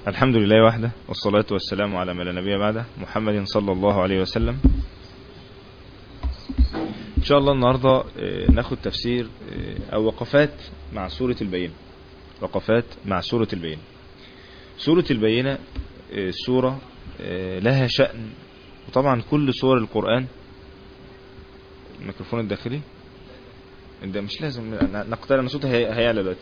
الحمد لله وحده والصلاة والسلام على من لا نبي بعده محمد صلى الله عليه وسلم ان شاء الله النهاردة آه، ناخد تفسير آه، او وقفات مع سورة البينة وقفات مع سورة البينة سورة البينة آه، سورة آه، لها شأن وطبعا كل سور القرآن الميكروفون الداخلي ده مش لازم نقتل انا صوتي هي- هيعلى دلوقتي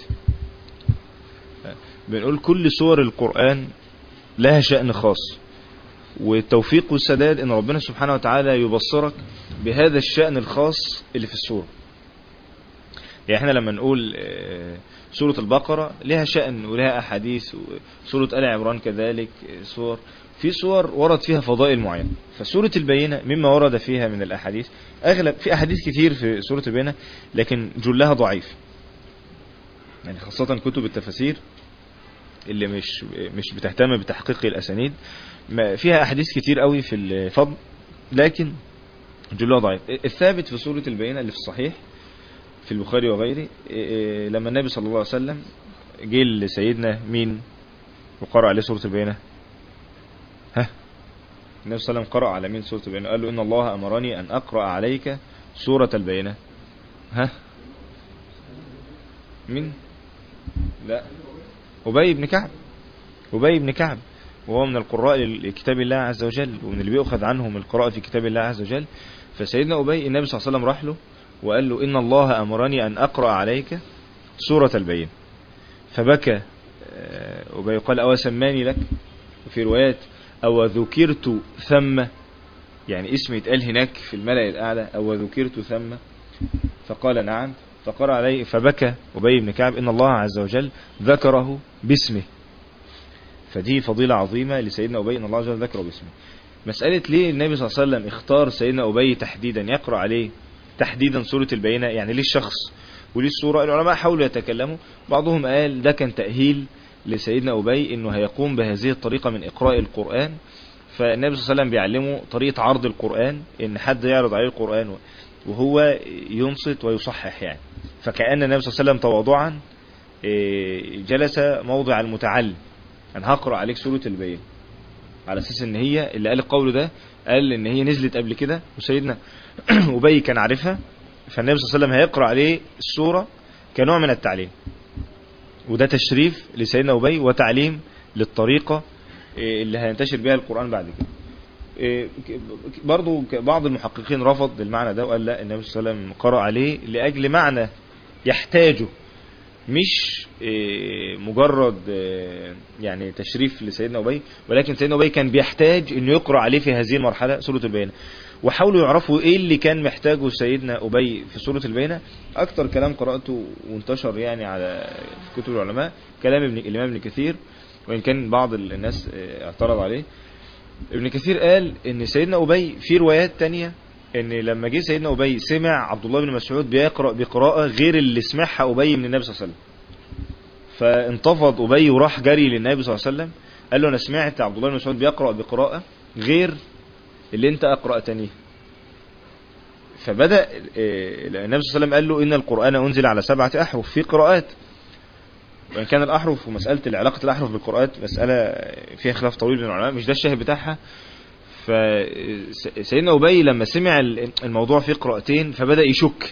بنقول كل سور القرآن لها شأن خاص والتوفيق والسداد ان ربنا سبحانه وتعالى يبصرك بهذا الشأن الخاص اللي في السورة يعني احنا لما نقول آه، سورة البقرة لها شأن ولها أحاديث سورة آل عمران كذلك آه، سور في سور ورد فيها فضائل معينة فسورة البينة مما ورد فيها من الأحاديث أغلب في أحاديث كتير في سورة البينة لكن جلها ضعيف يعني خاصة كتب التفاسير اللي مش مش بتهتم بتحقيق الأسانيد ما- فيها أحاديث كتير قوي في الفضل لكن جلها ضعيف الثابت في سورة البينة اللي في الصحيح في البخاري وغيره إيه- إيه، لما النبي صلى الله عليه وسلم جه لسيدنا مين وقرأ عليه سورة البينة ها النبي صلى الله عليه وسلم قرأ على مين سورة البينة قال له إن الله أمرني أن أقرأ عليك سورة البينة ها مين لا أبي بن كعب أبي بن كعب وهو من القراء لكتاب الله عز وجل ومن اللي بيأخذ عنهم القراءة في كتاب الله عز وجل فسيدنا أبي النبي صلى الله عليه وسلم راح له وقال له إن الله أمرني أن أقرأ عليك سورة البين فبكى آه، أبي قال أو سماني لك وفي روايات أو ذكرت ثم يعني اسم يتقال هناك في الملأ الأعلى أو ذكرت ثم فقال نعم فقرأ عليه فبكى أبي بن كعب إن الله عز وجل ذكره باسمه فدي فضيلة عظيمة لسيدنا أبي إن الله عز وجل ذكره باسمه مسألة ليه النبي صلى الله عليه وسلم اختار سيدنا أبي تحديدا يقرأ عليه تحديدا سورة البينة يعني ليه الشخص وليه السورة العلماء حاولوا يتكلموا بعضهم قال ده كان تأهيل لسيدنا أبي إنه هيقوم بهذه الطريقة من إقراء القرآن فالنبي صلى الله عليه وسلم بيعلمه طريقة عرض القرآن إن حد يعرض عليه القرآن وهو ينصت ويصحح يعني فكأن النبي صلى الله عليه وسلم تواضعا إيه، جلس موضع المتعلم أنا هقرأ عليك سورة البينة على أساس إن هي اللي قال القول ده قال إن هي نزلت قبل كده وسيدنا أبي كان عارفها فالنبي صلى الله عليه وسلم هيقرأ عليه السورة كنوع من التعليم وده تشريف لسيدنا أبي وتعليم للطريقة إيه، اللي هينتشر بها القرآن بعد كده إيه، ك- برضو ك- بعض المحققين رفض المعنى ده وقال لا النبي صلى الله عليه وسلم قرأ عليه لأجل معنى يحتاجه مش إيه، مجرد إيه، يعني تشريف لسيدنا أبي ولكن سيدنا أبي كان بيحتاج انه يقرأ عليه في هذه المرحلة سورة البينة وحاولوا يعرفوا ايه اللي كان محتاجه سيدنا أبي في سورة البينة اكتر كلام قرأته وانتشر يعني على في كتب العلماء كلام ابن الامام ابن كثير وان كان بعض الناس إيه، اعترض عليه ابن كثير قال ان سيدنا أبي في روايات تانية ان لما جه سيدنا أبي سمع عبد الله بن مسعود بيقرأ بقراءة غير اللي سمعها أبي من النبي صلى الله عليه وسلم فانتفض أبي وراح جري للنبي صلى الله عليه وسلم قال له أنا سمعت عبد الله بن مسعود بيقرأ بقراءة غير اللي أنت أقرأتنيه فبدأ آه، النبي صلى الله عليه وسلم قال له إن القرآن أنزل على سبعة أحرف في قراءات وإن كان الأحرف ومسألة علاقة الأحرف بالقراءات مسألة فيها خلاف طويل بين العلماء مش ده الشاهد بتاعها فسيدنا أبي لما سمع الموضوع فيه قراءتين فبدأ يشك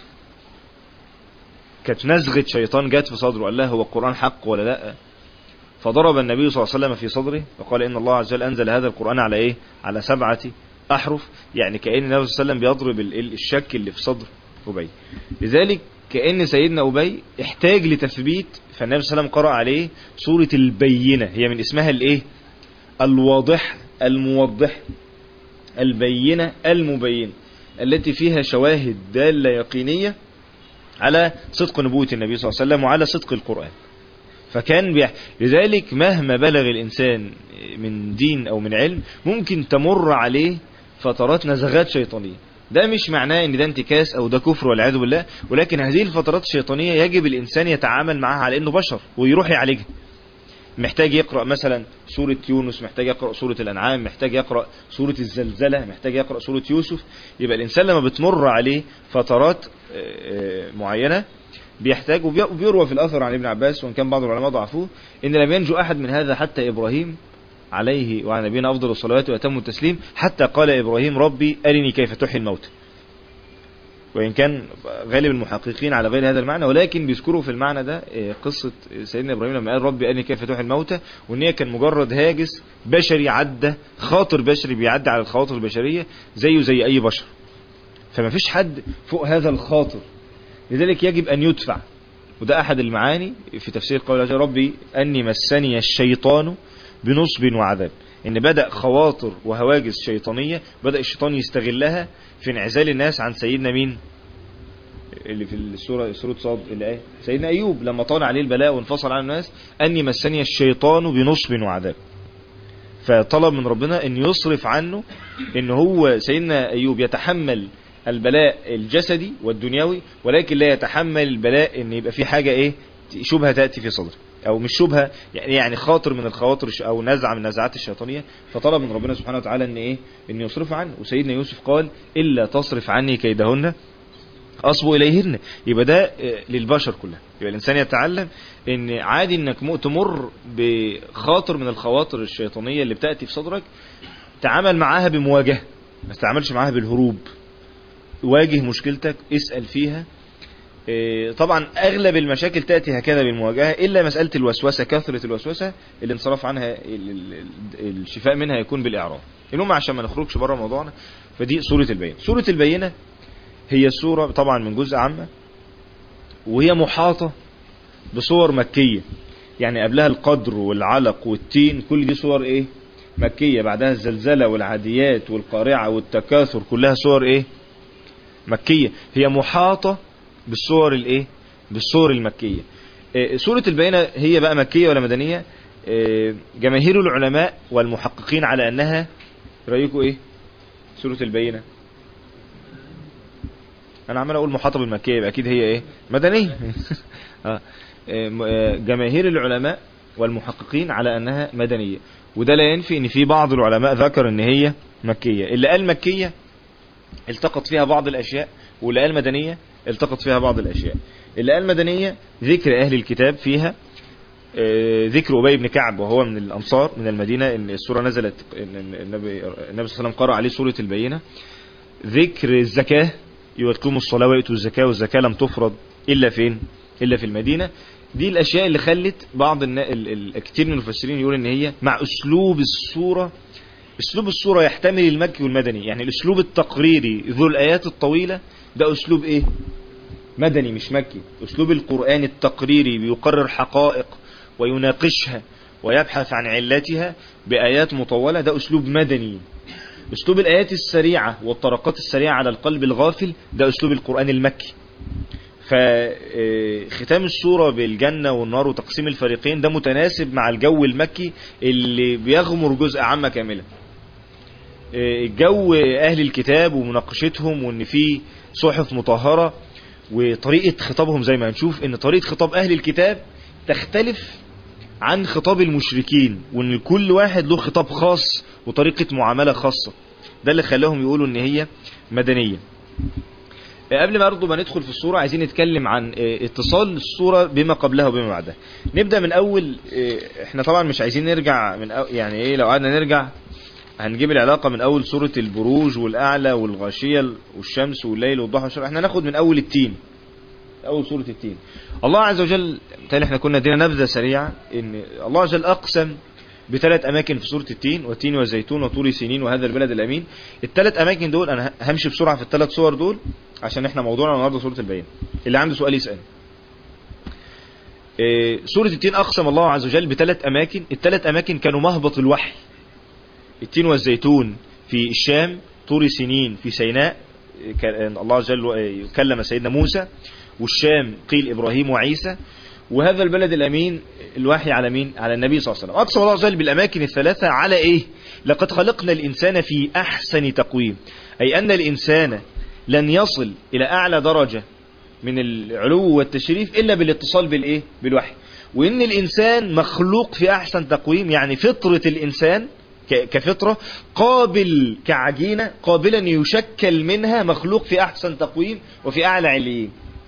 كانت نزغة شيطان جات في صدره قال له هو القرآن حق ولا لا فضرب النبي صلى الله عليه وسلم في صدره وقال إن الله عز وجل أنزل هذا القرآن على إيه على سبعة أحرف يعني كأن النبي صلى الله عليه وسلم بيضرب ال- ال- الشك اللي في صدر أبي لذلك كأن سيدنا أبي احتاج لتثبيت فالنبي صلى الله عليه وسلم قرأ عليه سورة البينة هي من اسمها الإيه الواضح الموضح البينة المبينة التي فيها شواهد دالة يقينية على صدق نبوة النبي صلى الله عليه وسلم وعلى صدق القرآن فكان بيح... لذلك مهما بلغ الإنسان من دين أو من علم ممكن تمر عليه فترات نزغات شيطانية ده مش معناه ان ده انتكاس او ده كفر والعياذ بالله ولكن هذه الفترات الشيطانية يجب الانسان يتعامل معها على انه بشر ويروح يعالجها محتاج يقرأ مثلا سورة يونس محتاج يقرأ سورة الأنعام محتاج يقرأ سورة الزلزلة محتاج يقرأ سورة يوسف يبقى الإنسان لما بتمر عليه فترات آه، آه، معينة بيحتاج وبي- وبيروى في الأثر عن ابن عباس وإن كان بعض العلماء ضعفوه إن لم ينجو أحد من هذا حتى إبراهيم عليه وعلى نبينا أفضل الصلوات وأتم التسليم حتى قال إبراهيم ربي أرني كيف تحيي الموتى وإن كان غالب المحققين على غير هذا المعنى ولكن بيذكروا في المعنى ده آه، قصة سيدنا إبراهيم لما قال ربي أرني كيف تحيي الموتى وإن هي كان مجرد هاجس بشري عدى خاطر بشري بيعدي على الخواطر البشرية زيه زي أي بشر فما فيش حد فوق هذا الخاطر لذلك يجب أن يدفع وده أحد المعاني في تفسير قول الله ربي أني مسني الشيطان بنصب وعذاب إن بدأ خواطر وهواجس شيطانية بدأ الشيطان يستغلها في انعزال الناس عن سيدنا مين اللي في السورة سورة صاد اللي ايه سيدنا أيوب لما طال عليه البلاء وانفصل عن الناس أني مسني الشيطان بنصب وعذاب فطلب من ربنا ان يصرف عنه ان هو سيدنا ايوب يتحمل البلاء الجسدي والدنيوي ولكن لا يتحمل البلاء ان يبقى في حاجة ايه شبهة تأتي في صدره او مش شبهة يعني يعني خاطر من الخواطر الش- او نزعة من النزعات الشيطانية فطلب من ربنا سبحانه وتعالى ان ايه ان يصرف عنه وسيدنا يوسف قال الا تصرف عني كيدهن اصبو اليهن يبقى ده آه، للبشر كلها يبقى الانسان يتعلم ان عادي انك م- تمر بخاطر من الخواطر الشيطانية اللي بتأتي في صدرك تعامل معاها بمواجهة ما تتعاملش معاها بالهروب واجه مشكلتك اسأل فيها إيه، طبعا اغلب المشاكل تأتي هكذا بالمواجهة الا مسألة الوسوسة كثرة الوسوسة الانصراف عنها ال- ال- ال- الشفاء منها يكون بالاعراض المهم عشان ما نخرجش بره موضوعنا فدي سورة البينة سورة البينة هي سورة طبعا من جزء عامة وهي محاطة بصور مكية يعني قبلها القدر والعلق والتين كل دي صور ايه مكية بعدها الزلزلة والعاديات والقارعة والتكاثر كلها صور ايه مكية هي محاطة بالصور الايه بالصور المكية إيه، سورة البينة هي بقى مكية ولا مدنية إيه، جماهير العلماء والمحققين على انها رأيكم ايه سورة البينة انا عمال اقول محاطة بالمكية يبقى اكيد هي ايه مدنية آه. إيه، م- آه، جماهير العلماء والمحققين على انها مدنية وده لا ينفي ان في بعض العلماء ذكر ان هي مكية اللي قال مكية التقط فيها بعض الاشياء واللي قال مدنية التقط فيها بعض الاشياء اللي قال مدنية ذكر اهل الكتاب فيها آه، ذكر أبي بن كعب وهو من الأنصار من المدينة إن السورة نزلت إن النبي النبي صلى الله عليه وسلم قرأ عليه سورة البينة ذكر الزكاة يقيموا الصلاة ويؤتوا الزكاة والزكاة لم تفرض إلا فين إلا في المدينة دي الأشياء اللي خلت بعض النا... ال... ال... كتير من المفسرين يقول إن هي مع أسلوب السورة أسلوب السورة يحتمل المكي والمدني يعني الأسلوب التقريري ذو الآيات الطويلة ده أسلوب إيه مدني مش مكي أسلوب القرآن التقريري بيقرر حقائق ويناقشها ويبحث عن علتها بآيات مطولة ده أسلوب مدني أسلوب الآيات السريعة والطرقات السريعة على القلب الغافل ده أسلوب القرآن المكي فختام السورة بالجنة والنار وتقسيم الفريقين ده متناسب مع الجو المكي اللي بيغمر جزء عامة كاملة آه، الجو أهل الكتاب ومناقشتهم وإن في صحف مطهرة وطريقة خطابهم زي ما هنشوف إن طريقة خطاب أهل الكتاب تختلف عن خطاب المشركين وإن كل واحد له خطاب خاص وطريقة معاملة خاصة ده اللي خلاهم يقولوا إن هي مدنية قبل ما برضه ما ندخل في الصورة عايزين نتكلم عن اه، اتصال الصورة بما قبلها وبما بعدها نبدأ من أول اه، احنا طبعا مش عايزين نرجع من أو يعني ايه لو قعدنا نرجع هنجيب العلاقة من أول سورة البروج والأعلى والغاشية والشمس والليل والضحى والشمس احنا ناخد من أول التين أول سورة التين الله عز وجل بالتالي احنا كنا ادينا نبذة سريعة ان الله عز وجل أقسم بثلاث أماكن في سورة التين والتين والزيتون وطور سنين وهذا البلد الأمين الثلاث أماكن دول أنا همشي بسرعة في الثلاث صور دول عشان احنا موضوعنا النهارده سورة البيان اللي عنده سؤال يسأل إيه، سورة التين أقسم الله عز وجل بثلاث أماكن الثلاث أماكن كانوا مهبط الوحي التين والزيتون في الشام طور سنين في سيناء إيه، كان الله عز وجل إيه، كلم سيدنا موسى والشام قيل إبراهيم وعيسى وهذا البلد الأمين الوحي على مين على النبي صلى الله عليه وسلم أقسم الله عز وجل بالأماكن الثلاثة على إيه لقد خلقنا الإنسان في أحسن تقويم أي أن الإنسان لن يصل إلى أعلى درجة من العلو والتشريف إلا بالاتصال بالإيه بالوحي وإن الإنسان مخلوق في أحسن تقويم يعني فطرة الإنسان ك- كفطرة قابل كعجينة قابلا يشكل منها مخلوق في أحسن تقويم وفي أعلى عليين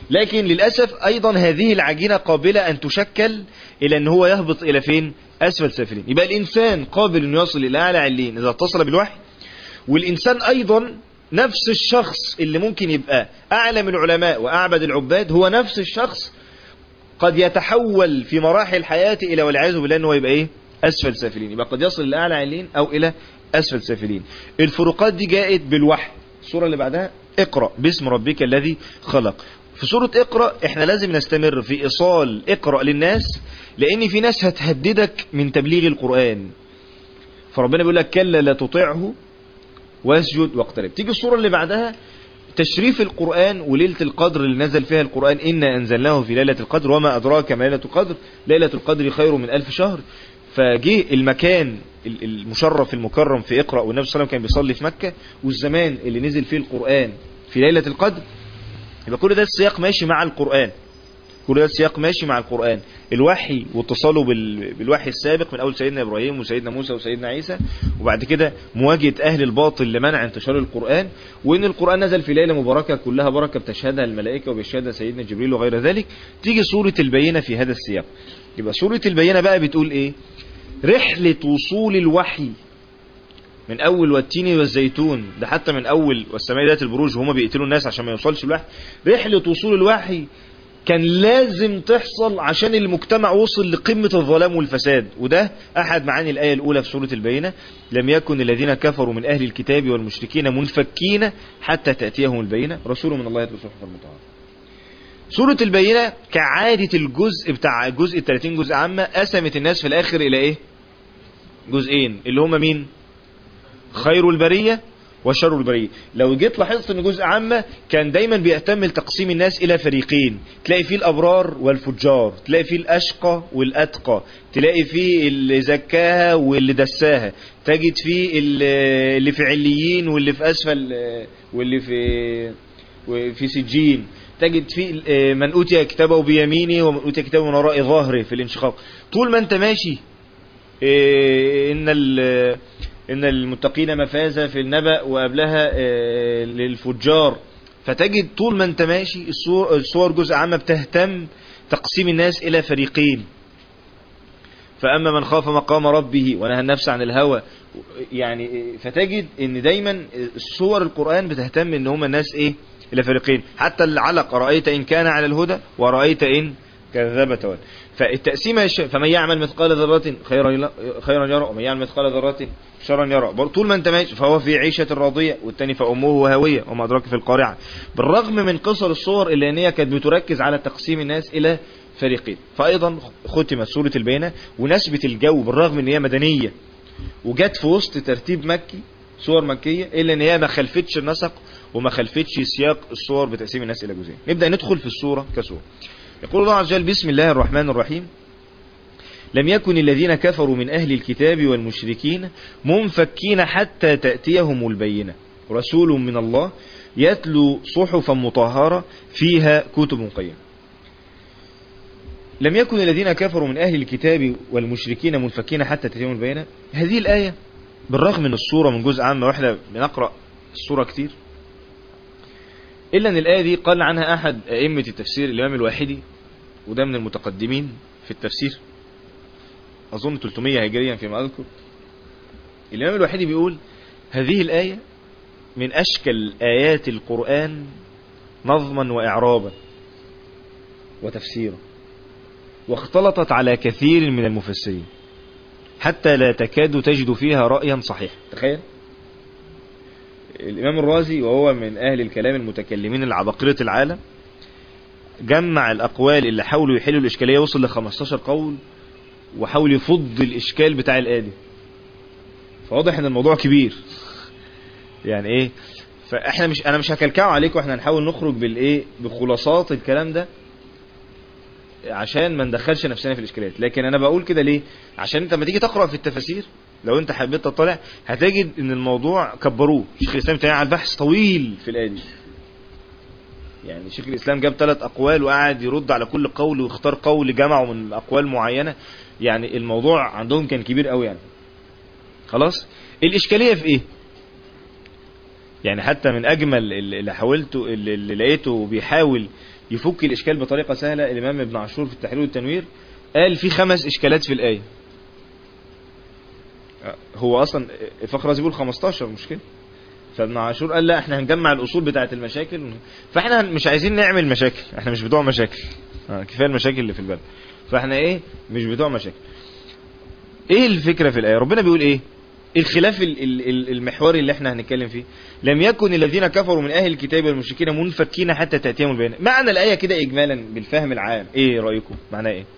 لكن للأسف أيضا هذه العجينة قابلة أن تشكل إلى أن هو يهبط إلى فين أسفل سافلين يبقى الإنسان قابل أن يصل إلى أعلى علين إذا اتصل بالوحي والإنسان أيضا نفس الشخص اللي ممكن يبقى أعلم العلماء وأعبد العباد هو نفس الشخص قد يتحول في مراحل حياته إلى والعياذ بالله أنه يبقى إيه أسفل سافلين يبقى قد يصل إلى أعلى علين أو إلى أسفل سافلين الفروقات دي جاءت بالوحي الصورة اللي بعدها اقرأ باسم ربك الذي خلق في سورة اقرأ احنا لازم نستمر في ايصال اقرأ للناس لان في ناس هتهددك من تبليغ القرآن فربنا بيقول لك كلا لا تطيعه واسجد واقترب تيجي الصورة اللي بعدها تشريف القرآن وليلة القدر اللي نزل فيها القرآن إنا أنزلناه في ليلة القدر وما أدراك ما ليلة القدر ليلة القدر خير من ألف شهر فجه المكان المشرف المكرم في اقرأ والنبي صلى الله عليه وسلم كان بيصلي في مكة والزمان اللي نزل فيه القرآن في ليلة القدر يبقى كل ده السياق ماشي مع القرآن كل ده السياق ماشي مع القرآن الوحي واتصاله بال... بالوحي السابق من أول سيدنا إبراهيم وسيدنا موسى وسيدنا عيسى وبعد كده مواجهة أهل الباطل لمنع انتشار القرآن وإن القرآن نزل في ليلة مباركة كلها بركة بتشهدها الملائكة وبيشهدها سيدنا جبريل وغير ذلك تيجي سورة البينة في هذا السياق يبقى سورة البينة بقى بتقول إيه رحلة وصول الوحي من اول والتين والزيتون ده حتى من اول والسماء ذات البروج وهما بيقتلوا الناس عشان ما يوصلش الوحي رحلة وصول الوحي كان لازم تحصل عشان المجتمع وصل لقمة الظلام والفساد وده احد معاني الاية الاولى في سورة البينة لم يكن الذين كفروا من اهل الكتاب والمشركين منفكين حتى تأتيهم البينة رسول من الله يتلو صحف المطهرة سورة البينة كعادة الجزء بتاع الجزء ال 30 جزء عامة قسمت الناس في الاخر الى ايه جزئين اللي هما مين خير البرية وشر البرية لو جيت لاحظت ان جزء عامة كان دايما بيهتم لتقسيم الناس الى فريقين تلاقي فيه الابرار والفجار تلاقي فيه الاشقى والاتقى تلاقي فيه اللي زكاها واللي دساها تجد فيه اللي في عليين واللي في اسفل واللي في في سجين تجد فيه من اوتي كتابه بيمينه ومن اوتي كتابه من وراء ظهره في الانشقاق طول ما انت ماشي ان إن المتقين مفازة في النبأ وقبلها للفجار فتجد طول ما انت ماشي الصور جزء عامة بتهتم تقسيم الناس إلى فريقين فأما من خاف مقام ربه ونهى النفس عن الهوى يعني فتجد ان دايما صور القرآن بتهتم ان هم الناس ايه الى فريقين حتى العلق رأيت ان كان على الهدى ورأيت ان كذب تولى فالتقسيمه فمن يعمل مثقال ذره خيرا خيرا يرى ومن يعمل مثقال ذره شرا يرى طول ما انت ماشي فهو في عيشه راضيه والتاني فامه هاويه وما ادراك في القارعه بالرغم من قصر الصور الا ان هي كانت بتركز على تقسيم الناس الى فريقين فايضا ختمت سوره البينه ونسبه الجو بالرغم ان هي مدنيه وجت في وسط ترتيب مكي صور مكيه الا ان هي ما خلفتش النسق وما خلفتش سياق الصور بتقسيم الناس الى جزئين نبدا ندخل في الصوره كصوره يقول الله عز وجل بسم الله الرحمن الرحيم لم يكن الذين كفروا من أهل الكتاب والمشركين منفكين حتى تأتيهم البينة رسول من الله يتلو صحفا مطهرة فيها كتب قيمة لم يكن الذين كفروا من أهل الكتاب والمشركين منفكين حتى تأتيهم البينة هذه الآية بالرغم من الصورة من جزء عام واحنا بنقرأ الصورة كتير إلا أن الآية دي قال عنها أحد أئمة التفسير الإمام الواحدي وده من المتقدمين في التفسير أظن 300 هجريا فيما أذكر الإمام الواحدي بيقول هذه الآية من أشكل آيات القرآن نظما وإعرابا وتفسيرا واختلطت على كثير من المفسرين حتى لا تكاد تجد فيها رأيا صحيح تخيل الإمام الرازي وهو من أهل الكلام المتكلمين العباقرة العالم جمع الأقوال اللي حاولوا يحلوا الإشكالية وصل ل 15 قول وحاول يفض الإشكال بتاع الآدي فواضح ان الموضوع كبير يعني ايه فاحنا مش انا مش هكلكعه عليكم احنا هنحاول نخرج بالايه بخلاصات الكلام ده عشان ما ندخلش نفسنا في الاشكاليات لكن انا بقول كده ليه عشان انت لما تيجي تقرا في التفاسير لو انت حبيت تطلع هتجد ان الموضوع كبروه شيخ الاسلام تاني على البحث طويل في الايه دي يعني شيخ الاسلام جاب ثلاث اقوال وقعد يرد على كل قول واختار قول جمعه من اقوال معينه يعني الموضوع عندهم كان كبير قوي يعني خلاص الاشكاليه في ايه يعني حتى من اجمل اللي حاولته اللي لقيته بيحاول يفك الاشكال بطريقه سهله الامام ابن عاشور في التحرير والتنوير قال في خمس اشكالات في الايه هو اصلا الفخر رازي بيقول 15 مشكله فابن عاشور قال لا احنا هنجمع الاصول بتاعه المشاكل فاحنا مش عايزين نعمل مشاكل احنا مش بتوع مشاكل آه، كفايه المشاكل اللي في البلد فاحنا ايه مش بتوع مشاكل ايه الفكره في الايه ربنا بيقول ايه الخلاف ال- ال- ال- المحوري اللي احنا هنتكلم فيه لم يكن الذين كفروا من اهل الكتاب والمشركين منفكين حتى تاتيهم البينه معنى الايه كده اجمالا بالفهم العام ايه رايكم معناها ايه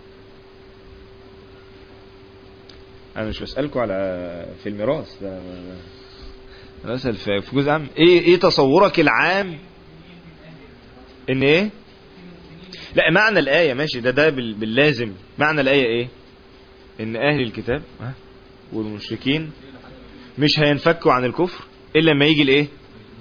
انا مش بسالكم على في الميراث ده انا بسال في في جزء عام ايه ايه تصورك العام ان ايه لا معنى الايه ماشي ده ده بال- باللازم معنى الايه ايه ان اهل الكتاب ها، والمشركين مش هينفكوا عن الكفر الا لما يجي الايه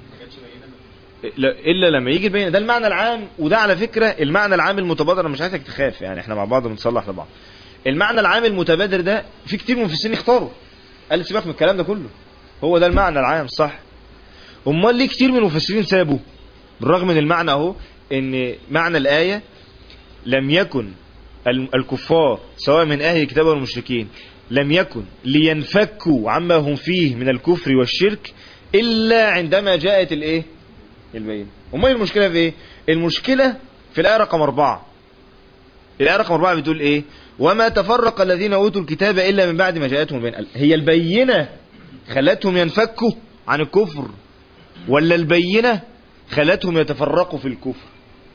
لا- الا لما يجي البينه ده المعنى العام وده على فكره المعنى العام المتبادر انا مش عايزك تخاف يعني احنا مع بعض بنصلح لبعض المعنى العام المتبادر ده في كتير من المفسرين اختاروا قال سيبك من الكلام ده كله هو ده المعنى العام صح امال ليه كتير من المفسرين سابوا بالرغم من المعنى اهو ان معنى الايه لم يكن ال- الكفار سواء من اهل الكتاب والمشركين لم يكن لينفكوا عما هم فيه من الكفر والشرك الا عندما جاءت الايه البينه امال المشكله في ايه المشكله في الايه رقم أربعة الآية رقم أربعة بتقول إيه وما تفرق الذين أوتوا الكتاب إلا من بعد ما جاءتهم البينة هي البينة خلتهم ينفكوا عن الكفر ولا البينة خلتهم يتفرقوا في الكفر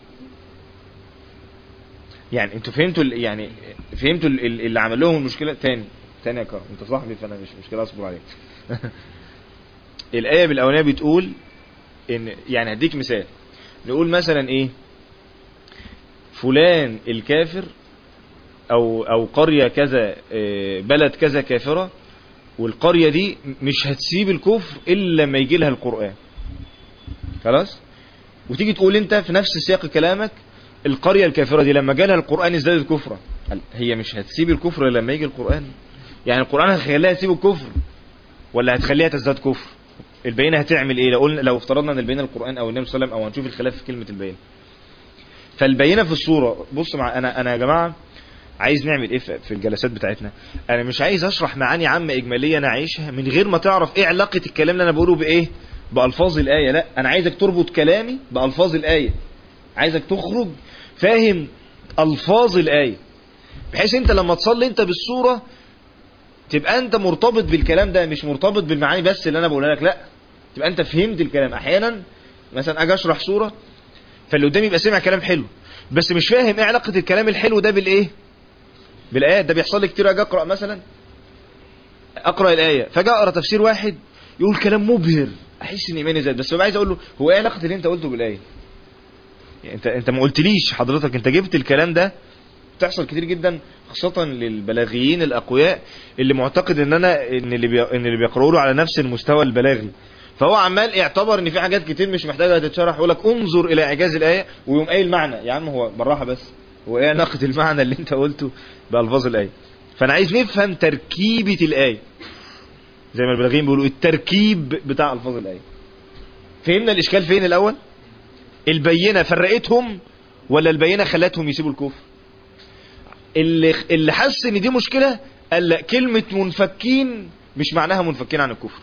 يعني انتوا فهمتوا ال- يعني فهمتوا ال- ال- اللي عمل لهم المشكلة تاني تاني يا كرم انت صاحبي فانا مش مشكلة اصبر عليك الآية بالأولانية بتقول ان يعني هديك مثال نقول مثلا ايه فلان الكافر او او قرية كذا آه، بلد كذا كافرة والقرية دي مش هتسيب الكفر الا لما يجي لها القرآن خلاص وتيجي تقول انت في نفس سياق كلامك القرية الكافرة دي لما جالها القرآن ازدادت كفرا قال هي مش هتسيب الكفر الا لما يجي القرآن يعني القرآن هيخليها تسيب الكفر ولا هتخليها تزداد كفر البينة هتعمل ايه لو قلنا لو افترضنا ان البينة القرآن او النبي صلى الله عليه وسلم او هنشوف الخلاف في كلمة البينة فالبينة في الصورة بص مع انا انا يا جماعة عايز نعمل ايه في في الجلسات بتاعتنا انا مش عايز اشرح معاني عامة اجمالية انا عايشها من غير ما تعرف ايه علاقة الكلام اللي انا بقوله بايه بالفاظ الاية لا انا عايزك تربط كلامي بالفاظ الاية عايزك تخرج فاهم الفاظ الاية بحيث انت لما تصلي انت بالصورة تبقى انت مرتبط بالكلام ده مش مرتبط بالمعاني بس اللي انا بقولها لك لا تبقى انت فهمت الكلام احيانا مثلا اجي اشرح صورة فاللي قدامي يبقى سمع كلام حلو بس مش فاهم ايه علاقة الكلام الحلو ده بالايه بالايات ده بيحصل لي كتير اجي اقرا مثلا اقرا الايه فاجي اقرا تفسير واحد يقول كلام مبهر احس ان ايماني زاد بس ببقى عايز اقول له هو ايه علاقه اللي انت قلته بالايه يعني انت انت ما قلتليش حضرتك انت جبت الكلام ده بتحصل كتير جدا خاصة للبلاغيين الأقوياء اللي معتقد إن أنا إن اللي بي... إن اللي بيقرأوا له على نفس المستوى البلاغي فهو عمال اعتبر إن في حاجات كتير مش محتاجة تتشرح يقول لك انظر إلى إعجاز الآية ويقوم قايل المعنى يا عم هو بالراحة بس هو إيه علاقة المعنى اللي أنت قلته بألفاظ الآية فأنا عايز نفهم تركيبة الآية زي ما البلاغيين بيقولوا التركيب بتاع ألفاظ الآية فهمنا الإشكال فين الأول البينة فرقتهم ولا البينة خلتهم يسيبوا الكفر اللي اللي حس ان دي مشكله قال لا كلمه منفكين مش معناها منفكين عن الكفر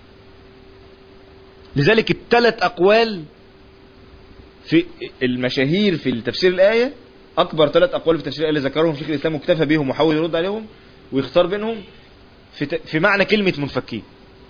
لذلك الثلاث اقوال في المشاهير في تفسير الايه اكبر ثلاث اقوال في تفسير الايه اللي ذكرهم شيخ الاسلام واكتفى بيهم وحاول يرد عليهم ويختار بينهم في ت- في معنى كلمه منفكين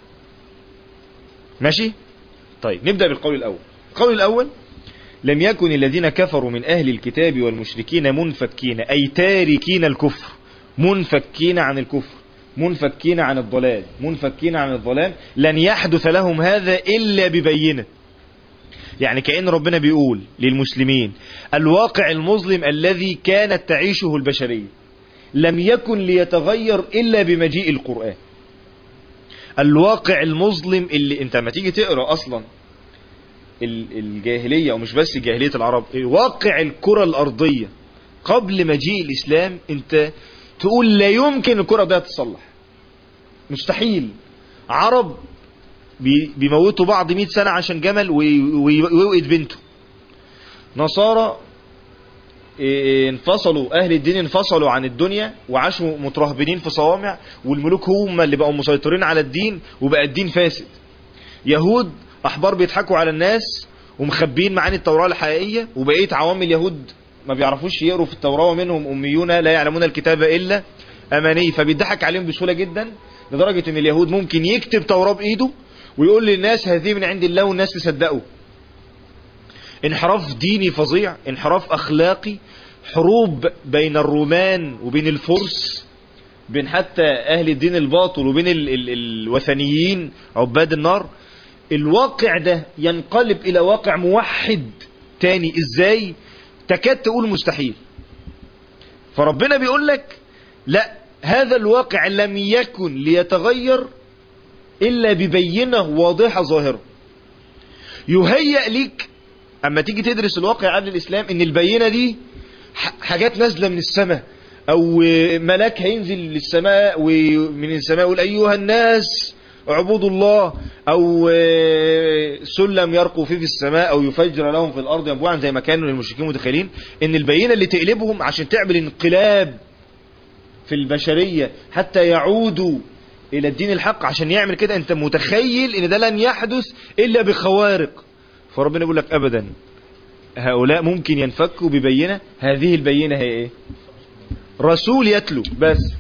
ماشي طيب نبدا بالقول الاول القول الاول لم يكن الذين كفروا من أهل الكتاب والمشركين منفكين أي تاركين الكفر منفكين عن الكفر منفكين عن الضلال منفكين عن الضلال لن يحدث لهم هذا إلا ببينة يعني كأن ربنا بيقول للمسلمين الواقع المظلم الذي كانت تعيشه البشرية لم يكن ليتغير إلا بمجيء القرآن الواقع المظلم اللي انت ما تيجي تقرأ أصلا ال- الجاهلية ومش بس جاهلية العرب واقع الكرة الأرضية قبل مجيء الإسلام انت تقول لا يمكن الكرة دي تصلح مستحيل عرب بي- بيموتوا بعض 100 سنة عشان جمل وي- وي- ويوقد بنته نصارى إيه، انفصلوا اهل الدين انفصلوا عن الدنيا وعاشوا مترهبنين في صوامع والملوك هم اللي بقوا مسيطرين على الدين وبقى الدين فاسد يهود احبار بيضحكوا على الناس ومخبين معاني التوراة الحقيقية وبقية عوام اليهود ما بيعرفوش يقروا في التوراة ومنهم أميون لا يعلمون الكتاب إلا أماني فبيضحك عليهم بسهولة جدا لدرجة ان اليهود ممكن يكتب توراة بإيده ويقول للناس هذه من عند الله والناس تصدقه انحراف ديني فظيع انحراف أخلاقي حروب بين الرومان وبين الفرس بين حتى أهل الدين الباطل وبين ال ال الوثنيين عباد النار الواقع ده ينقلب إلى واقع موحد تاني إزاي تكاد تقول مستحيل فربنا بيقول لك لا هذا الواقع لم يكن ليتغير إلا ببينة واضحة ظاهرة يهيأ ليك أما تيجي تدرس الواقع قبل الإسلام إن البينة دي حاجات نازلة من السماء أو ملاك هينزل للسماء ومن السماء يقول أيها الناس اعبدوا الله أو سلم يرقوا فيه في السماء أو يفجر لهم في الأرض ينبوعا زي ما كانوا المشركين متخيلين إن البينة اللي تقلبهم عشان تعمل انقلاب في البشرية حتى يعودوا إلى الدين الحق عشان يعمل كده أنت متخيل إن ده لن يحدث إلا بخوارق فربنا يقول لك أبدا هؤلاء ممكن ينفكوا ببينة هذه البينة هي إيه رسول يتلو بس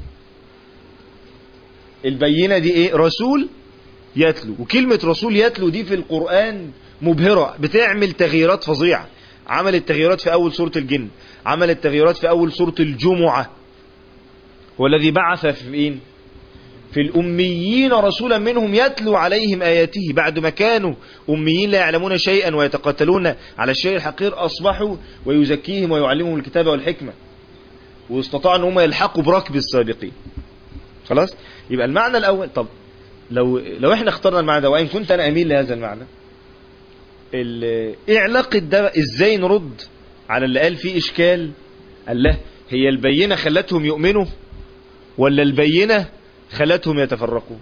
البينة دي إيه رسول يتلو وكلمة رسول يتلو دي في القرآن مبهرة بتعمل تغييرات فظيعة عملت تغييرات في أول سورة الجن عملت تغييرات في أول سورة الجمعة والذي بعث في إيه؟ في الأميين رسولا منهم يتلو عليهم آياته بعد ما كانوا أميين لا يعلمون شيئا ويتقاتلون على الشيء الحقير أصبحوا ويزكيهم ويعلمهم الكتاب والحكمة واستطاعوا أن هم يلحقوا بركب السابقين خلاص يبقى المعنى الأول طب لو لو احنا اخترنا المعنى ده وإن كنت أنا أميل لهذا المعنى ايه علاقة ده ازاي نرد على اللي قال فيه إشكال قال له هي البينة خلتهم يؤمنوا ولا البينة خلتهم يتفرقوا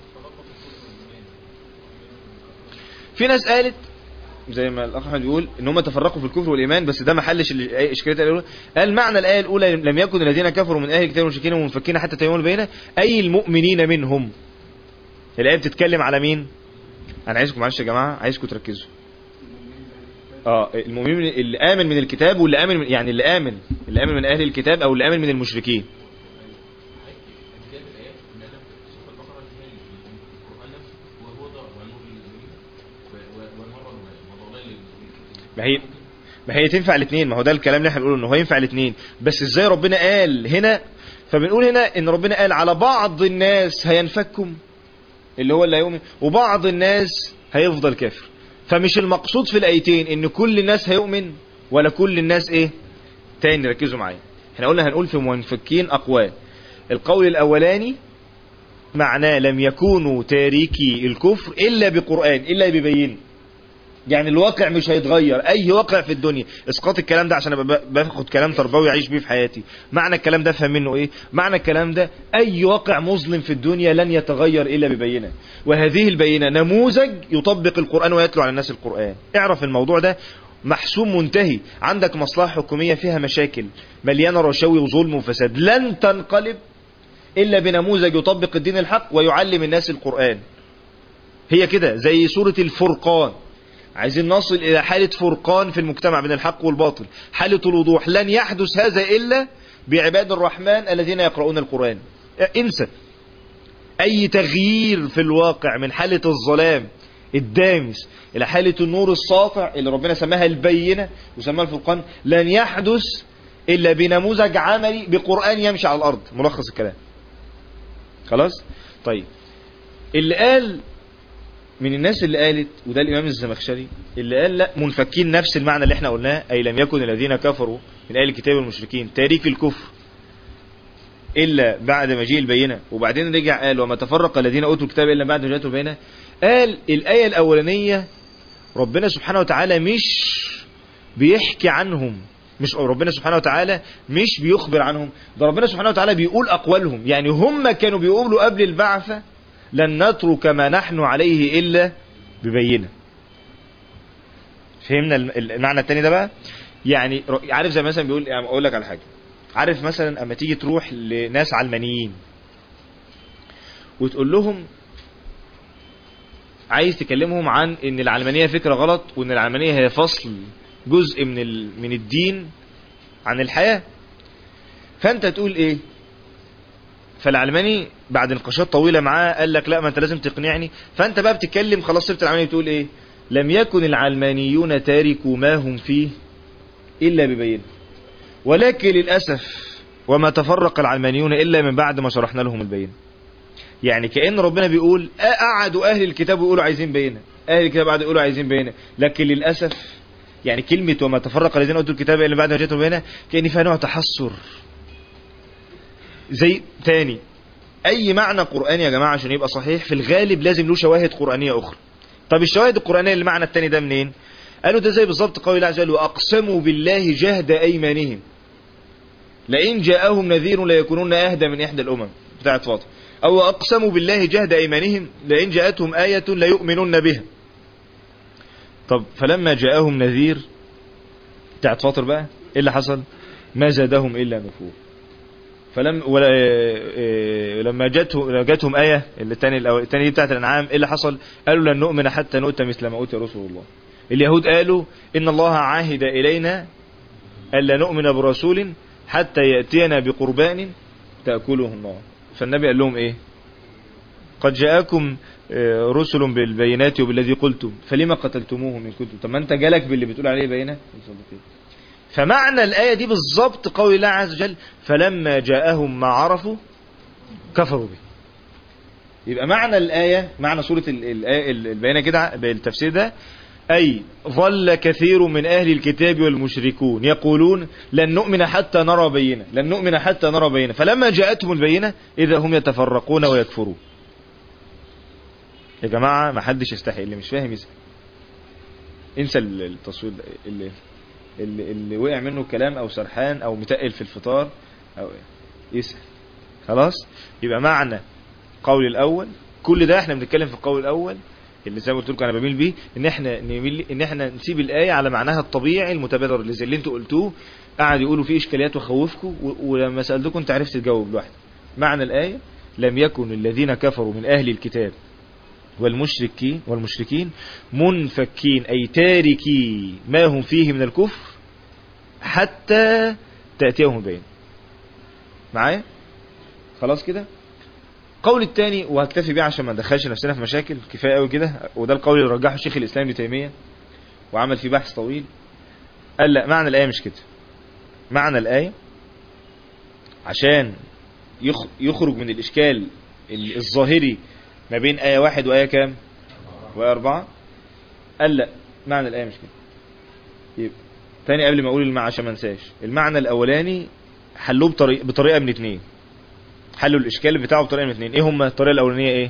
في ناس قالت زي ما الاخ احمد بيقول ان هم تفرقوا في الكفر والايمان بس ده ما حلش الاشكاليات الاولى قال معنى الايه الاولى لم يكن الذين كفروا من اهل الكتاب والمشركين ومنفكين حتى تيمون البينه اي المؤمنين منهم الايه بتتكلم على مين انا عايزكم معلش يا جماعه عايزكم تركزوا اه المؤمنين اللي امن من الكتاب واللي امن من يعني اللي امن اللي امن من اهل الكتاب او اللي امن من المشركين ما هي ما هي تنفع الاثنين ما هو ده الكلام اللي احنا بنقوله انه هو ينفع الاثنين بس ازاي ربنا قال هنا فبنقول هنا ان ربنا قال على بعض الناس هينفكم اللي هو اللي هيؤمن وبعض الناس هيفضل كافر فمش المقصود في الايتين ان كل الناس هيؤمن ولا كل الناس ايه تاني ركزوا معايا احنا قلنا هنقول في منفكين اقوال القول الاولاني معناه لم يكونوا تاريكي الكفر الا بقرآن الا ببين يعني الواقع مش هيتغير اي واقع في الدنيا اسقاط الكلام ده عشان ابقى باخد كلام تربوي اعيش بيه في حياتي معنى الكلام ده فهم منه ايه معنى الكلام ده اي واقع مظلم في الدنيا لن يتغير الا ببينه وهذه البينه نموذج يطبق القران ويتلو على الناس القران اعرف الموضوع ده محسوم منتهي عندك مصلحه حكوميه فيها مشاكل مليانه رشاوي وظلم وفساد لن تنقلب الا بنموذج يطبق الدين الحق ويعلم الناس القران هي كده زي سوره الفرقان عايزين نصل إلى حالة فرقان في المجتمع بين الحق والباطل حالة الوضوح لن يحدث هذا إلا بعباد الرحمن الذين يقرؤون القرآن انسى أي تغيير في الواقع من حالة الظلام الدامس إلى حالة النور الساطع اللي ربنا سماها البينة وسماها الفرقان لن يحدث إلا بنموذج عملي بقرآن يمشي على الأرض ملخص الكلام خلاص طيب اللي قال من الناس اللي قالت وده الإمام الزمخشري اللي قال لا منفكين نفس المعنى اللي احنا قلناه أي لم يكن الذين كفروا من أهل الكتاب والمشركين تاريك الكفر إلا بعد مجيء البينة وبعدين رجع قال وما تفرق الذين أوتوا الكتاب إلا بعد مجيء البينة قال الآية الأولانية ربنا سبحانه وتعالى مش بيحكي عنهم مش ربنا سبحانه وتعالى مش بيخبر عنهم ده ربنا سبحانه وتعالى بيقول أقوالهم يعني هم كانوا بيقولوا قبل البعثة لن نترك ما نحن عليه إلا ببينة فهمنا المعنى التاني ده بقى يعني ر- عارف زي مثلا بيقول يعني اقول لك على حاجه عارف مثلا اما تيجي تروح لناس علمانيين وتقول لهم عايز تكلمهم عن ان العلمانيه فكره غلط وان العلمانيه هي فصل جزء من ال... من الدين عن الحياه فانت تقول ايه فالعلماني بعد نقاشات طويله معاه قال لك لا ما انت لازم تقنعني فانت بقى بتتكلم خلاص سبت العلماني بتقول ايه لم يكن العلمانيون تاركوا ما هم فيه الا ببينه ولكن للاسف وما تفرق العلمانيون الا من بعد ما شرحنا لهم البينه يعني كأن ربنا بيقول آه، قعدوا أهل الكتاب يقولوا عايزين بينة أهل الكتاب قعدوا يقولوا عايزين بينة لكن للأسف يعني كلمة وما تفرق الذين أوتوا الكتاب إلا بعد ما جاءتهم بينة كأن فيها نوع تحسر زي تاني أي معنى قرآني يا جماعة عشان يبقى صحيح في الغالب لازم له شواهد قرآنية أخرى طب الشواهد القرآنية المعنى التاني ده منين قالوا ده زي بالظبط قول الله عز وجل وأقسموا بالله جهد أيمانهم لئن جاءهم نذير ليكونون أهدى من إحدى الأمم بتاعت فاطمة أو أقسموا بالله جهد أيمانهم لئن جاءتهم آية ليؤمنون بها طب فلما جاءهم نذير بتاعت فاطر بقى إيه اللي حصل ما زادهم إلا نفور فلم ولا إيه لما جاتهم جاتهم آية الثاني الثاني دي بتاعت الأنعام إيه اللي حصل قالوا لن نؤمن حتى نؤتى مثل ما أوتي رسول الله اليهود قالوا إن الله عاهد إلينا ألا نؤمن برسول حتى يأتينا بقربان تأكله النار فالنبي قال لهم ايه قد جاءكم آه، رسل بالبينات وبالذي قلتم فلما قتلتموهم ان كنتم طب ما انت جالك باللي بتقول عليه بينه فمعنى الآية دي بالظبط قول الله عز وجل فلما جاءهم ما عرفوا كفروا به يبقى معنى الآية معنى سورة ال- الآية البينة كده بالتفسير ده أي ظل كثير من أهل الكتاب والمشركون يقولون لن نؤمن حتى نرى بينة لن نؤمن حتى نرى بينة فلما جاءتهم البينة إذا هم يتفرقون ويكفرون يا جماعة ما حدش يستحي اللي مش فاهم يسأل انسى ال- التصوير ده، اللي, اللي, اللي وقع منه كلام أو سرحان أو متقل في الفطار أو يسأل خلاص يبقى معنى قول الأول كل ده احنا بنتكلم في القول الأول اللي زي ما قلت لكم انا بميل بيه ان احنا نميل ان احنا نسيب الايه على معناها الطبيعي المتبادر اللي زي اللي انتوا قلتوه قاعد يقولوا فيه اشكاليات وخوفكم و- ولما سالتكم انت عرفت تجاوب لوحدك معنى الايه لم يكن الذين كفروا من اهل الكتاب والمشركين والمشركين منفكين اي تاركي ما هم فيه من الكفر حتى تاتيهم البينه معايا خلاص كده القول الثاني وهكتفي بيه عشان ما ندخلش نفسنا في مشاكل كفايه قوي كده وده القول اللي رجحه شيخ الاسلام ابن تيميه وعمل فيه بحث طويل قال لا معنى الايه مش كده معنى الايه عشان يخ- يخرج من الاشكال ال- الظاهري ما بين ايه واحد وايه كام وايه اربعه قال لا معنى الايه مش كده يبقى تاني قبل ما اقول المعنى عشان ما انساش المعنى الاولاني حلوه بطريقه بطريقه من اتنين حلوا الاشكال بتاعه بطريقه من اتنين ايه هما الطريقه الاولانيه ايه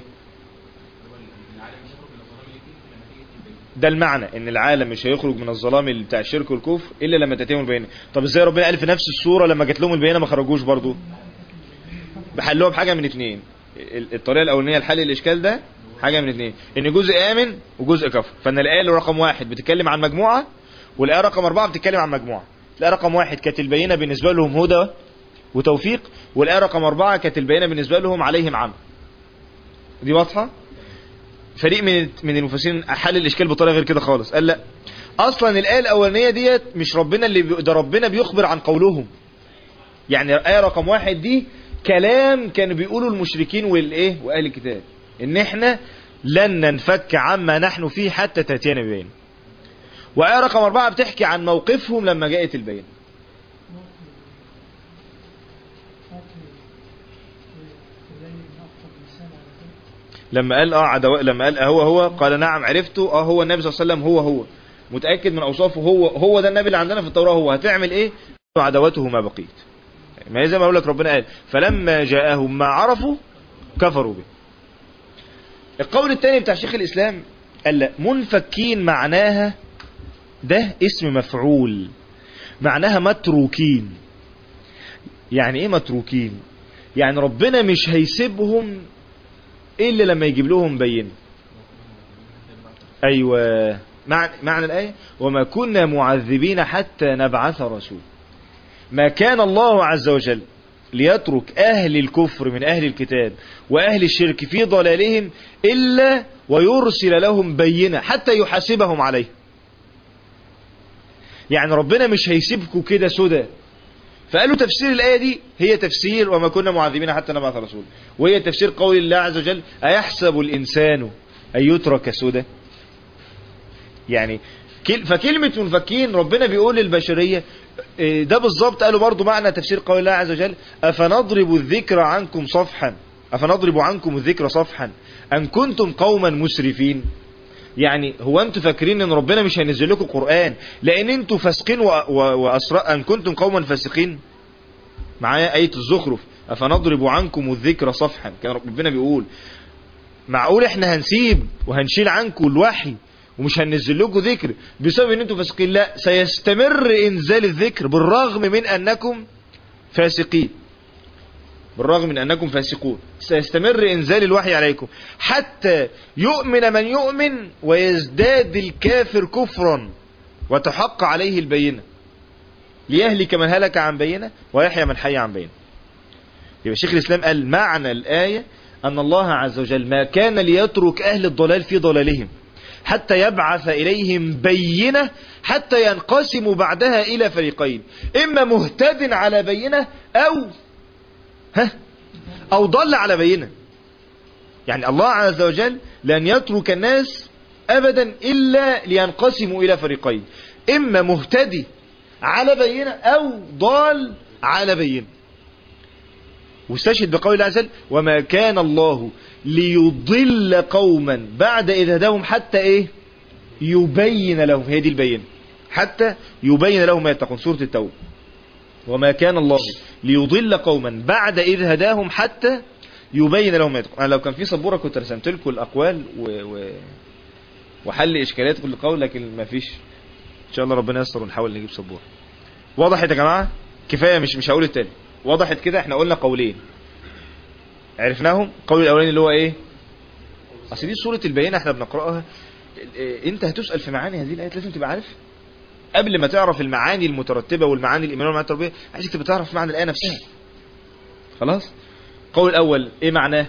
ده المعنى ان العالم مش هيخرج من الظلام اللي بتاع الشرك والكفر الا لما تاتيهم البينه طب ازاي ربنا قال في نفس السوره لما جات لهم البينه ما خرجوش برضو بحلوها بحاجه من اتنين ال- الطريقه الاولانيه لحل الاشكال ده حاجه من اتنين ان جزء امن وجزء كفر فان الايه اللي رقم واحد بتتكلم عن مجموعه والايه رقم اربعه بتتكلم عن مجموعه الايه رقم واحد كانت البينه بالنسبه لهم هدى وتوفيق والايه رقم اربعه كانت البينه بالنسبه لهم عليهم عمى دي واضحه فريق من من المفسرين حل الاشكال بطريقه غير كده خالص قال لا اصلا الايه الاولانيه ديت مش ربنا اللي بي... ده ربنا بيخبر عن قولهم يعني الايه رقم واحد دي كلام كانوا بيقولوا المشركين والايه واهل الكتاب ان احنا لن ننفك عما نحن فيه حتى تاتينا ببين وايه رقم اربعه بتحكي عن موقفهم لما جاءت البين لما قال اه عدو... لما قال هو هو قال نعم عرفته اه هو النبي صلى الله عليه وسلم هو هو متاكد من اوصافه هو هو ده النبي اللي عندنا في التوراه هو هتعمل ايه عدوته ما بقيت ما هي زي ما اقول لك ربنا قال فلما جاءهم ما عرفوا كفروا به القول الثاني بتاع شيخ الاسلام قال لا منفكين معناها ده اسم مفعول معناها متروكين يعني ايه متروكين يعني ربنا مش هيسيبهم الا لما يجيب لهم بينه ايوه معنى, معنى الآية وما كنا معذبين حتى نبعث رسول ما كان الله عز وجل ليترك أهل الكفر من أهل الكتاب وأهل الشرك في ضلالهم إلا ويرسل لهم بينة حتى يحاسبهم عليه يعني ربنا مش هيسيبكم كده سدى فقالوا تفسير الآية دي هي تفسير وما كنا معذبين حتى نبعث رسول وهي تفسير قول الله عز وجل أيحسب الإنسان أن يترك سدى يعني فكلمة منفكين ربنا بيقول للبشرية ده بالظبط قالوا برضو معنى تفسير قول الله عز وجل أفنضرب الذكر عنكم صفحا أفنضرب عنكم الذكر صفحا أن كنتم قوما مسرفين يعني هو انتوا فاكرين ان ربنا مش هينزل لكم قرآن لان انتوا فاسقين واسراء ان كنتم قوما فاسقين معايا آية الزخرف افنضرب عنكم الذكر صفحا كان ربنا بيقول معقول احنا هنسيب وهنشيل عنكم الوحي ومش هننزل لكم ذكر بسبب ان انتوا فاسقين لا سيستمر انزال الذكر بالرغم من انكم فاسقين بالرغم من أنكم فاسقون سيستمر إنزال الوحي عليكم حتى يؤمن من يؤمن ويزداد الكافر كفرا وتحق عليه البينة ليهلك من هلك عن بينة ويحيى من حي عن بينة يبقى شيخ الإسلام قال معنى الآية أن الله عز وجل ما كان ليترك أهل الضلال في ضلالهم حتى يبعث إليهم بينة حتى ينقسموا بعدها إلى فريقين إما مهتد على بينة أو ها او ضل على بينه يعني الله عز وجل لن يترك الناس ابدا الا لينقسموا الى فريقين اما مهتدي على بينه او ضال على بينه واستشهد بقول الله عز وجل وما كان الله ليضل قوما بعد إذ هداهم حتى ايه يبين لهم هي دي البينة حتى يبين لهم ما يتقون سورة التوبة وما كان الله ليضل قوما بعد إذ هداهم حتى يبين لهم ما يتقون أنا لو كان في سبورة كنت رسمت لكم الأقوال و... و... وحل إشكالات كل قول لكن ما فيش إن شاء الله ربنا يستر ونحاول نجيب سبورة وضحت يا جماعة كفاية مش مش هقول التاني وضحت كده احنا قلنا قولين عرفناهم القول الأولاني اللي هو ايه اصل دي سورة البينة احنا بنقرأها انت هتسأل في معاني هذه الآيات لازم تبقى عارف قبل ما تعرف المعاني المترتبة والمعاني الإيمانية والمعاني التربية عايزك تبقى تعرف معنى الآية نفسها خلاص القول الأول ايه معناه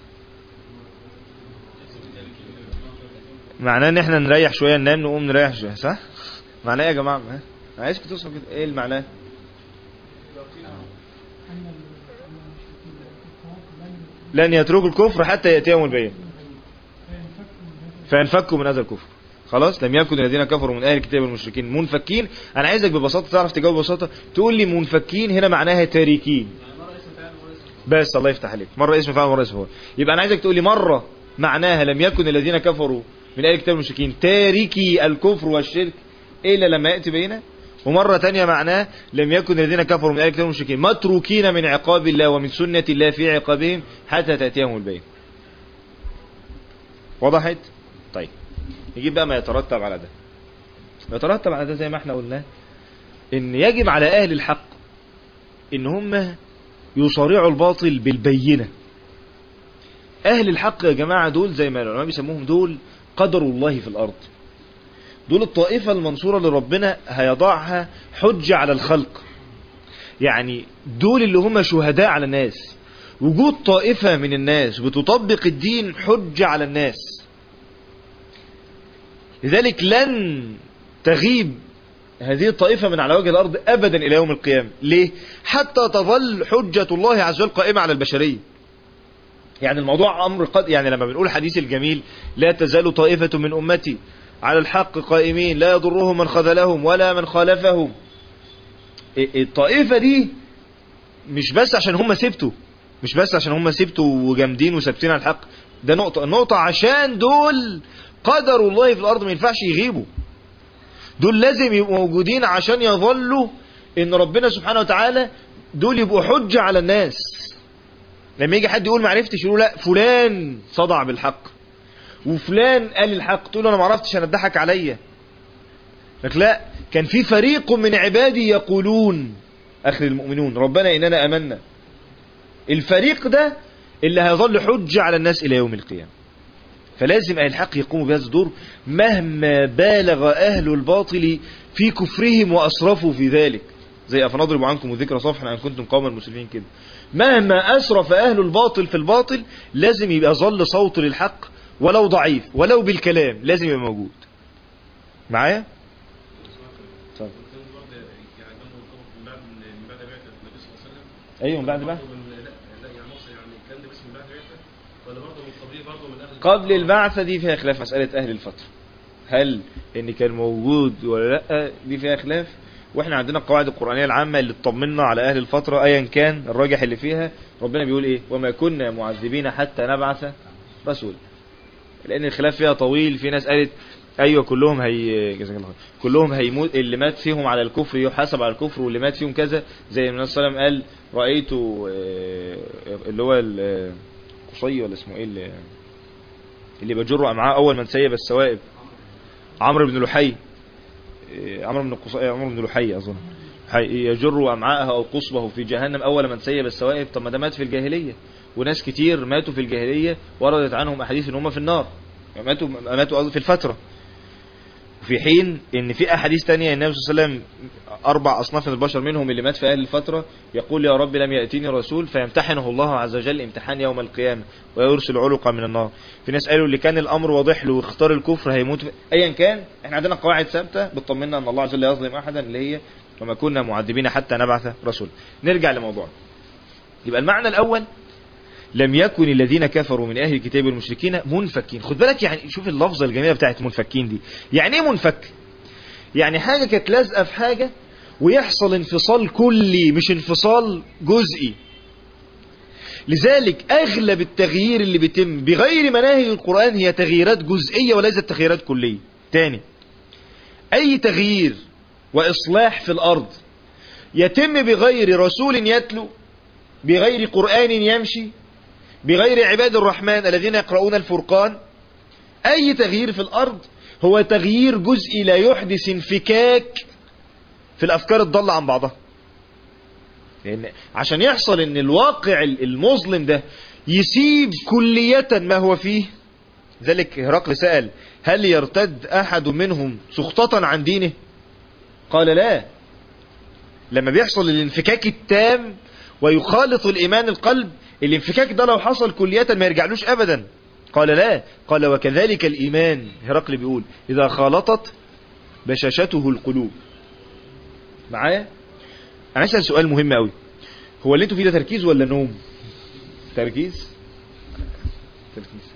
معناه ان احنا نريح شوية ننام نقوم نريح شوية صح معناه ايه يا جماعة ها؟ عايزك توصل كده ايه المعناه لن يتركوا الكفر حتى يأتيهم البيان فينفكوا من هذا الكفر خلاص لم يكن الذين كفروا من اهل الكتاب والمشركين منفكين انا عايزك ببساطه تعرف تجاوب ببساطه تقول لي منفكين هنا معناها تاركين بس الله يفتح عليك مره اسم فاعل مره اسم فاعل يبقى انا عايزك تقول لي مره معناها لم يكن الذين كفروا من اهل الكتاب والمشركين تاركي الكفر والشرك الا لما ياتي بينه ومرة تانية معناه لم يكن الذين كفروا من آل الكتاب والمشركين متروكين من عقاب الله ومن سنة الله في عقابهم حتى تأتيهم البين وضحت طيب نجيب بقى ما يترتب على ده يترتب على ده زي ما احنا قلنا ان يجب على اهل الحق ان هم يصارعوا الباطل بالبينة اهل الحق يا جماعة دول زي ما العلماء بيسموهم دول قدر الله في الارض دول الطائفة المنصورة اللي ربنا هيضعها حجة على الخلق يعني دول اللي هم شهداء على الناس وجود طائفة من الناس بتطبق الدين حجة على الناس لذلك لن تغيب هذه الطائفة من على وجه الأرض أبدا إلى يوم القيامة ليه؟ حتى تظل حجة الله عز وجل قائمة على البشرية يعني الموضوع أمر قد يعني لما بنقول حديث الجميل لا تزال طائفة من أمتي على الحق قائمين لا يضرهم من خذلهم ولا من خالفهم الطائفة دي مش بس عشان هم سبتوا مش بس عشان هم سبتوا وجامدين وثابتين على الحق ده نقطة النقطة عشان دول قدر الله في الأرض ما ينفعش يغيبوا دول لازم يبقوا موجودين عشان يظلوا ان ربنا سبحانه وتعالى دول يبقوا حجة على الناس لما يجي حد يقول ما عرفتش يقول لا فلان صدع بالحق وفلان قال الحق تقول له انا ما عرفتش انا اتضحك عليا لك لا كان في فريق من عبادي يقولون اخر المؤمنون ربنا اننا امنا الفريق ده اللي هيظل حجة على الناس الى يوم القيامة فلازم أهل الحق يقوموا بهذا الدور مهما بالغ أهل الباطل في كفرهم وأسرفوا في ذلك زي أفنضرب عنكم الذكر صفحا أن كنتم قوما مسلمين كده مهما أسرف أهل الباطل في الباطل لازم يبقى ظل صوت للحق ولو ضعيف ولو بالكلام لازم يبقى موجود معايا طيب. ايوه من بعد بعد قبل البعثة دي فيها خلاف مسألة أهل الفترة هل إن كان موجود ولا لأ دي فيها خلاف واحنا عندنا القواعد القرآنية العامة اللي تطمنا على أهل الفترة أيا كان الراجح اللي فيها ربنا بيقول إيه وما كنا معذبين حتى نبعث رسول لأن الخلاف فيها طويل في ناس قالت أيوة كلهم هي جزاك الله خير. كلهم هيموت اللي مات فيهم على الكفر يحاسب على الكفر واللي مات فيهم كذا زي النبي صلى الله عليه وسلم قال رأيت آه، اللي هو ال- آه، قصي ولا اسمه ايه اللي اللي بجر معاه اول من سيب السوائب عمرو بن لحي إيه، عمرو بن قصي عمرو بن لحي اظن حي- يجر امعاءها او قصبه في جهنم اول من سيب السوائب طب ما ده مات في الجاهليه وناس كتير ماتوا في الجاهليه وردت عنهم احاديث ان هم في النار ماتوا ماتوا قصدي في الفتره في حين ان في احاديث تانية النبي صلى الله عليه وسلم اربع اصناف من البشر منهم اللي مات في اهل الفتره يقول يا رب لم ياتيني رسول فيمتحنه الله عز وجل امتحان يوم القيامه ويرسل علقا من النار في ناس قالوا اللي كان الامر واضح له واختار الكفر هيموت في... ايا كان احنا عندنا قواعد ثابته بتطمنا ان الله عز وجل لا يظلم احدا اللي هي وما كنا معذبين حتى نبعث رسول نرجع لموضوعنا يبقى المعنى الاول لم يكن الذين كفروا من اهل الكتاب والمشركين منفكين خد بالك يعني شوف اللفظه الجميله بتاعت منفكين دي يعني ايه منفك يعني حاجه كانت لازقه في حاجه ويحصل انفصال كلي مش انفصال جزئي لذلك اغلب التغيير اللي بيتم بغير مناهج القرآن هي تغييرات جزئية وليست تغييرات كلية تاني اي تغيير واصلاح في الارض يتم بغير رسول يتلو بغير قرآن يمشي بغير عباد الرحمن الذين يقرؤون الفرقان اي تغيير في الارض هو تغيير جزئي لا يحدث انفكاك في الافكار الضالة عن بعضها لان عشان يحصل ان الواقع المظلم ده يسيب كلية ما هو فيه ذلك هرقل سأل هل يرتد احد منهم سخطة عن دينه قال لا لما بيحصل الانفكاك التام ويخالط الايمان القلب الانفكاك ده لو حصل كلية ما يرجعلوش ابدا قال لا قال وكذلك الايمان هرقل بيقول اذا خالطت بشاشته القلوب معايا انا اسال سؤال مهم قوي هو اللي انتوا فيه ده تركيز ولا نوم تركيز تركيز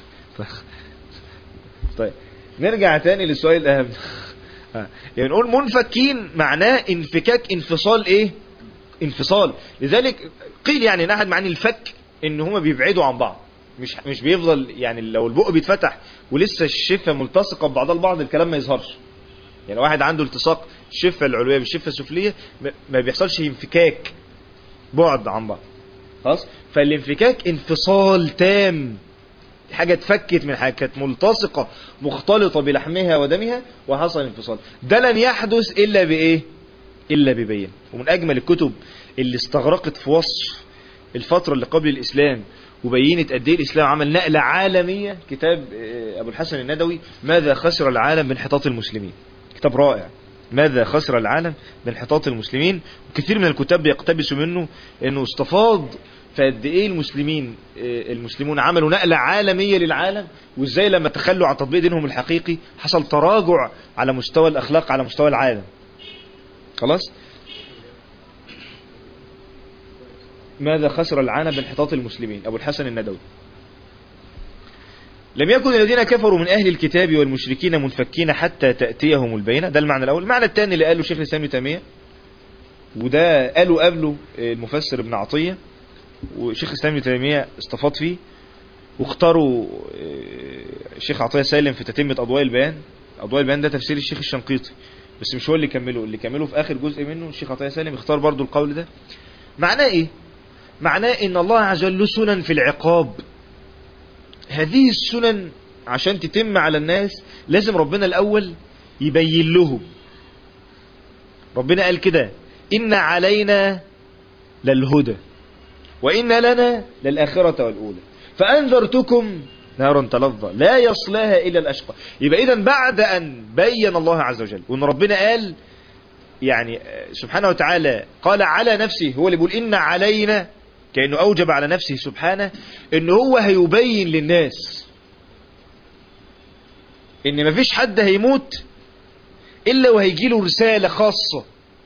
طيب نرجع تاني للسؤال الاهم آه. يعني نقول منفكين معناه انفكاك انفصال ايه انفصال لذلك قيل يعني ان احد معاني الفك ان هما بيبعدوا عن بعض مش مش بيفضل يعني لو البق بيتفتح ولسه الشفه ملتصقه ببعضها البعض الكلام ما يظهرش يعني واحد عنده التصاق الشفه العلويه بالشفه السفليه ما بيحصلش انفكاك بعد عن بعض خلاص فالانفكاك انفصال تام حاجة اتفكت من حاجة كانت ملتصقة مختلطة بلحمها ودمها وحصل انفصال ده لن يحدث إلا بإيه إلا ببين ومن أجمل الكتب اللي استغرقت في وصف الفترة اللي قبل الإسلام وبينت قد ايه الإسلام عمل نقلة عالمية كتاب أبو الحسن الندوي ماذا خسر العالم بانحطاط المسلمين كتاب رائع ماذا خسر العالم بانحطاط المسلمين وكثير من الكتاب بيقتبسوا منه انه استفاض فقد ايه المسلمين المسلمون عملوا نقلة عالمية للعالم وازاي لما تخلوا عن تطبيق دينهم الحقيقي حصل تراجع على مستوى الاخلاق على مستوى العالم خلاص ماذا خسر العالم بانحطاط المسلمين ابو الحسن الندوي لم يكن الذين كفروا من أهل الكتاب والمشركين منفكين حتى تأتيهم البينة ده المعنى الأول المعنى الثاني اللي قاله شيخ الإسلام تيمية وده قاله قبله المفسر ابن عطية وشيخ الإسلام تيمية استفاض فيه واختاروا الشيخ عطية سالم في تتمة أضواء البيان أضواء البيان ده تفسير الشيخ الشنقيطي بس مش هو اللي كمله اللي كمله في آخر جزء منه الشيخ عطية سالم اختار برضو القول ده معناه إيه معناه إن الله عز وجل له سنن في العقاب هذه السنن عشان تتم على الناس لازم ربنا الأول يبين لهم ربنا قال كده إن علينا للهدى وإن لنا للآخرة والأولى فأنذرتكم نارا تلظى لا يصلاها إلا الأشقى يبقى إذا بعد أن بين الله عز وجل وأن ربنا قال يعني سبحانه وتعالى قال على نفسه هو اللي بيقول إن علينا كأنه أوجب على نفسه سبحانه إن هو هيبين للناس إن مفيش حد هيموت إلا وهيجي له رسالة خاصة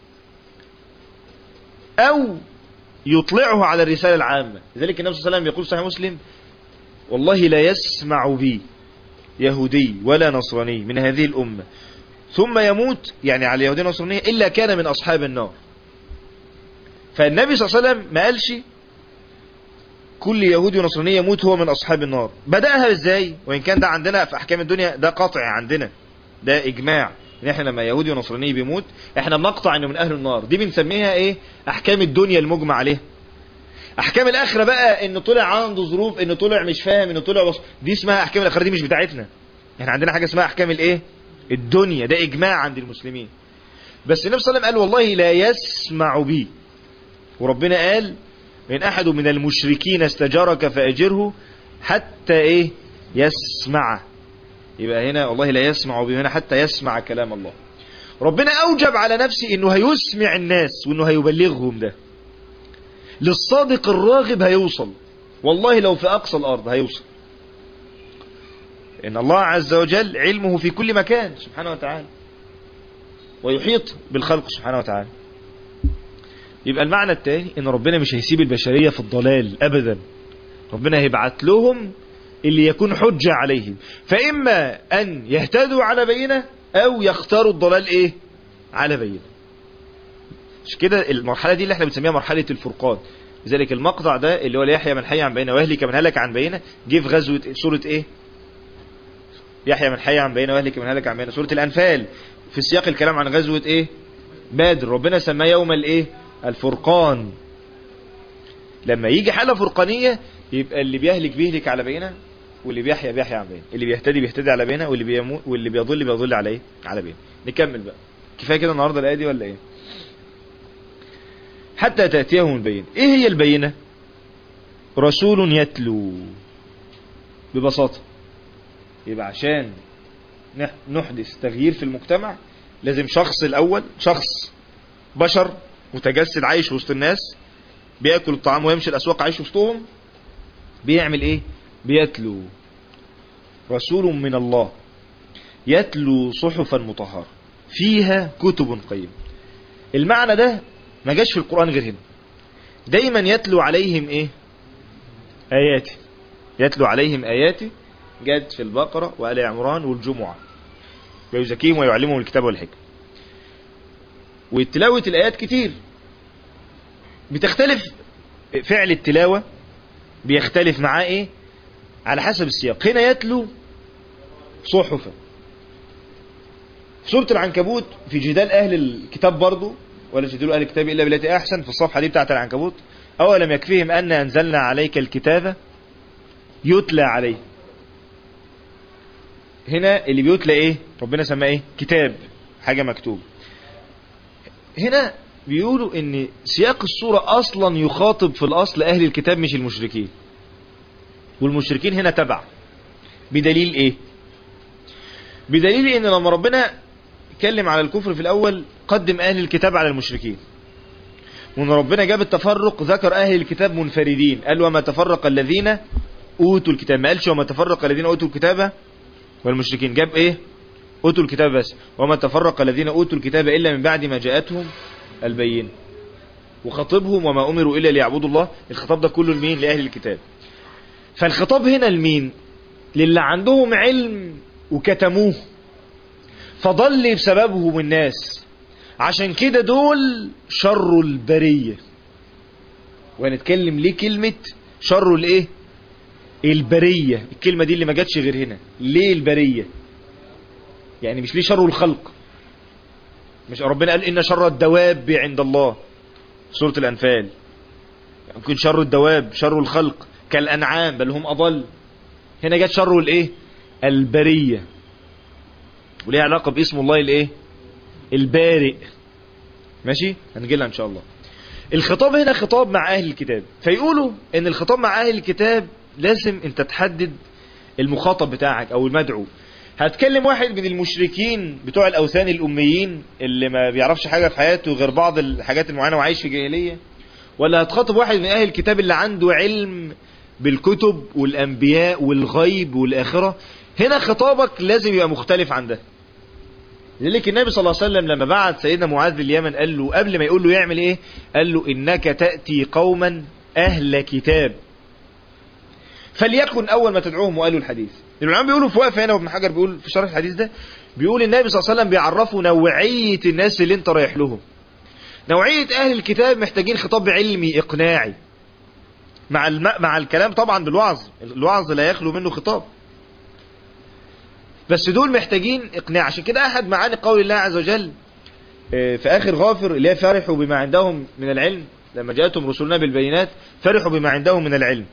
أو يطلعه على الرسالة العامة لذلك النبي صلى الله عليه وسلم يقول صحيح مسلم والله لا يسمع بي يهودي ولا نصراني من هذه الأمة ثم يموت يعني على اليهودية والنصرانية إلا كان من أصحاب النار فالنبي صلى الله عليه وسلم ما قالش كل يهودي ونصراني يموت هو من أصحاب النار بدأها إزاي وإن كان ده عندنا في أحكام الدنيا ده قطع عندنا ده إجماع ان احنا لما يهودي ونصراني بيموت احنا بنقطع انه من اهل النار دي بنسميها ايه احكام الدنيا المجمع عليها احكام الاخره بقى انه طلع عنده ظروف انه طلع مش فاهم انه طلع وص... دي اسمها احكام الاخره دي مش بتاعتنا احنا عندنا حاجه اسمها احكام الايه الدنيا ده اجماع عند المسلمين بس النبي صلى الله عليه وسلم قال والله لا يسمع بي وربنا قال من احد من المشركين استجارك فاجره حتى ايه يسمع يبقى هنا والله لا يسمع بي هنا حتى يسمع كلام الله ربنا اوجب على نفسه انه هيسمع الناس وانه هيبلغهم ده للصادق الراغب هيوصل والله لو في أقصى الأرض هيوصل إن الله عز وجل علمه في كل مكان سبحانه وتعالى ويحيط بالخلق سبحانه وتعالى يبقى المعنى الثاني ان ربنا مش هيسيب البشرية في الضلال ابدا ربنا هيبعت لهم اللي يكون حجة عليهم فاما ان يهتدوا على بينه او يختاروا الضلال ايه على بينه مش كده المرحلة دي اللي احنا بنسميها مرحلة الفرقان لذلك المقطع ده اللي هو لا يحيى من حي عن بينه واهلك من هلك عن بينه جه في غزوة سورة ايه يحيى من حي عن بينه واهلك من هلك عن بينه سورة الانفال في سياق الكلام عن غزوة ايه بدر ربنا سماه يوم الايه الفرقان لما يجي حالة فرقانية يبقى اللي بيهلك بيهلك على بينه واللي بيحيى بيحيى عن بينه اللي بيهتدي بيهتدي على بينه واللي بيموت واللي بيضل بيضل على ايه على بينه نكمل بقى كفايه كده النهارده الايه دي ولا ايه حتى تأتيهم البينة ايه هي البينة رسول يتلو ببساطة يبقى عشان نحدث تغيير في المجتمع لازم شخص الاول شخص بشر متجسد عايش وسط الناس بياكل الطعام ويمشي الاسواق عايش وسطهم بيعمل ايه بيتلو رسول من الله يتلو صحفا مطهرة فيها كتب قيمة المعنى ده ما جاش في القرآن غير هنا دايما يتلو عليهم ايه اياتي يتلو عليهم اياتي جت في البقرة وآل عمران والجمعة ويزكيهم ويعلمهم الكتاب والحكمة وتلاوة الآيات كتير بتختلف فعل التلاوة بيختلف معاه ايه على حسب السياق هنا يتلو صحفا في سورة العنكبوت في جدال أهل الكتاب برضو ولا تجدلوا أهل الكتاب إلا بالتي أحسن في الصفحة دي بتاعت العنكبوت أولم يكفيهم أن أنزلنا عليك الكتاب يتلى عليه هنا اللي بيتلى إيه ربنا سماه إيه كتاب حاجة مكتوب هنا بيقولوا ان سياق الصورة اصلا يخاطب في الاصل اهل الكتاب مش المشركين والمشركين هنا تبع بدليل ايه بدليل ان لما ربنا اتكلم على الكفر في الاول قدم اهل الكتاب على المشركين وان ربنا جاب التفرق ذكر اهل الكتاب منفردين قال وما تفرق الذين اوتوا الكتاب ما قالش وما تفرق الذين اوتوا الكتاب والمشركين جاب ايه اوتوا الكتاب بس وما تفرق الذين اوتوا الكتاب الا من بعد ما جاءتهم البين وخطبهم وما امروا الا ليعبدوا الله الخطاب ده كله لمين لاهل الكتاب فالخطاب هنا لمين للي عندهم علم وكتموه فضل بسببهم الناس عشان كده دول شر البرية وهنتكلم ليه كلمة شر الايه البرية الكلمة دي اللي ما جاتش غير هنا ليه البرية يعني مش ليه شر الخلق مش ربنا قال ان شر الدواب عند الله سورة الانفال ممكن شر الدواب شر الخلق كالانعام بل هم اضل هنا جت شر الايه البرية وليه علاقة باسم الله الايه البارئ ماشي هنجيلها ان شاء الله الخطاب هنا خطاب مع اهل الكتاب فيقولوا ان الخطاب مع اهل الكتاب لازم انت تحدد المخاطب بتاعك او المدعو هتكلم واحد من المشركين بتوع الاوثان الاميين اللي ما بيعرفش حاجة في حياته غير بعض الحاجات المعينة وعايش في جاهلية ولا هتخاطب واحد من اهل الكتاب اللي عنده علم بالكتب والانبياء والغيب والاخرة هنا خطابك لازم يبقى مختلف عن ده لذلك النبي صلى الله عليه وسلم لما بعت سيدنا معاذ لليمن قال له قبل ما يقول له يعمل ايه قال له انك تأتي قوما اهل كتاب فليكن اول ما تدعوهم وقالوا الحديث العلماء بيقولوا في وقفه هنا وابن حجر بيقول في شرح الحديث ده بيقول النبي صلى الله عليه وسلم بيعرفوا نوعية الناس اللي انت رايح لهم نوعية اهل الكتاب محتاجين خطاب علمي اقناعي مع الم... مع الكلام طبعا بالوعظ الوعظ لا يخلو منه خطاب بس دول محتاجين اقناع عشان كده احد معاني قول الله عز وجل في اخر غافر اللي هي فرحوا بما عندهم من العلم لما جاءتهم رسلنا بالبينات فرحوا بما عندهم من العلم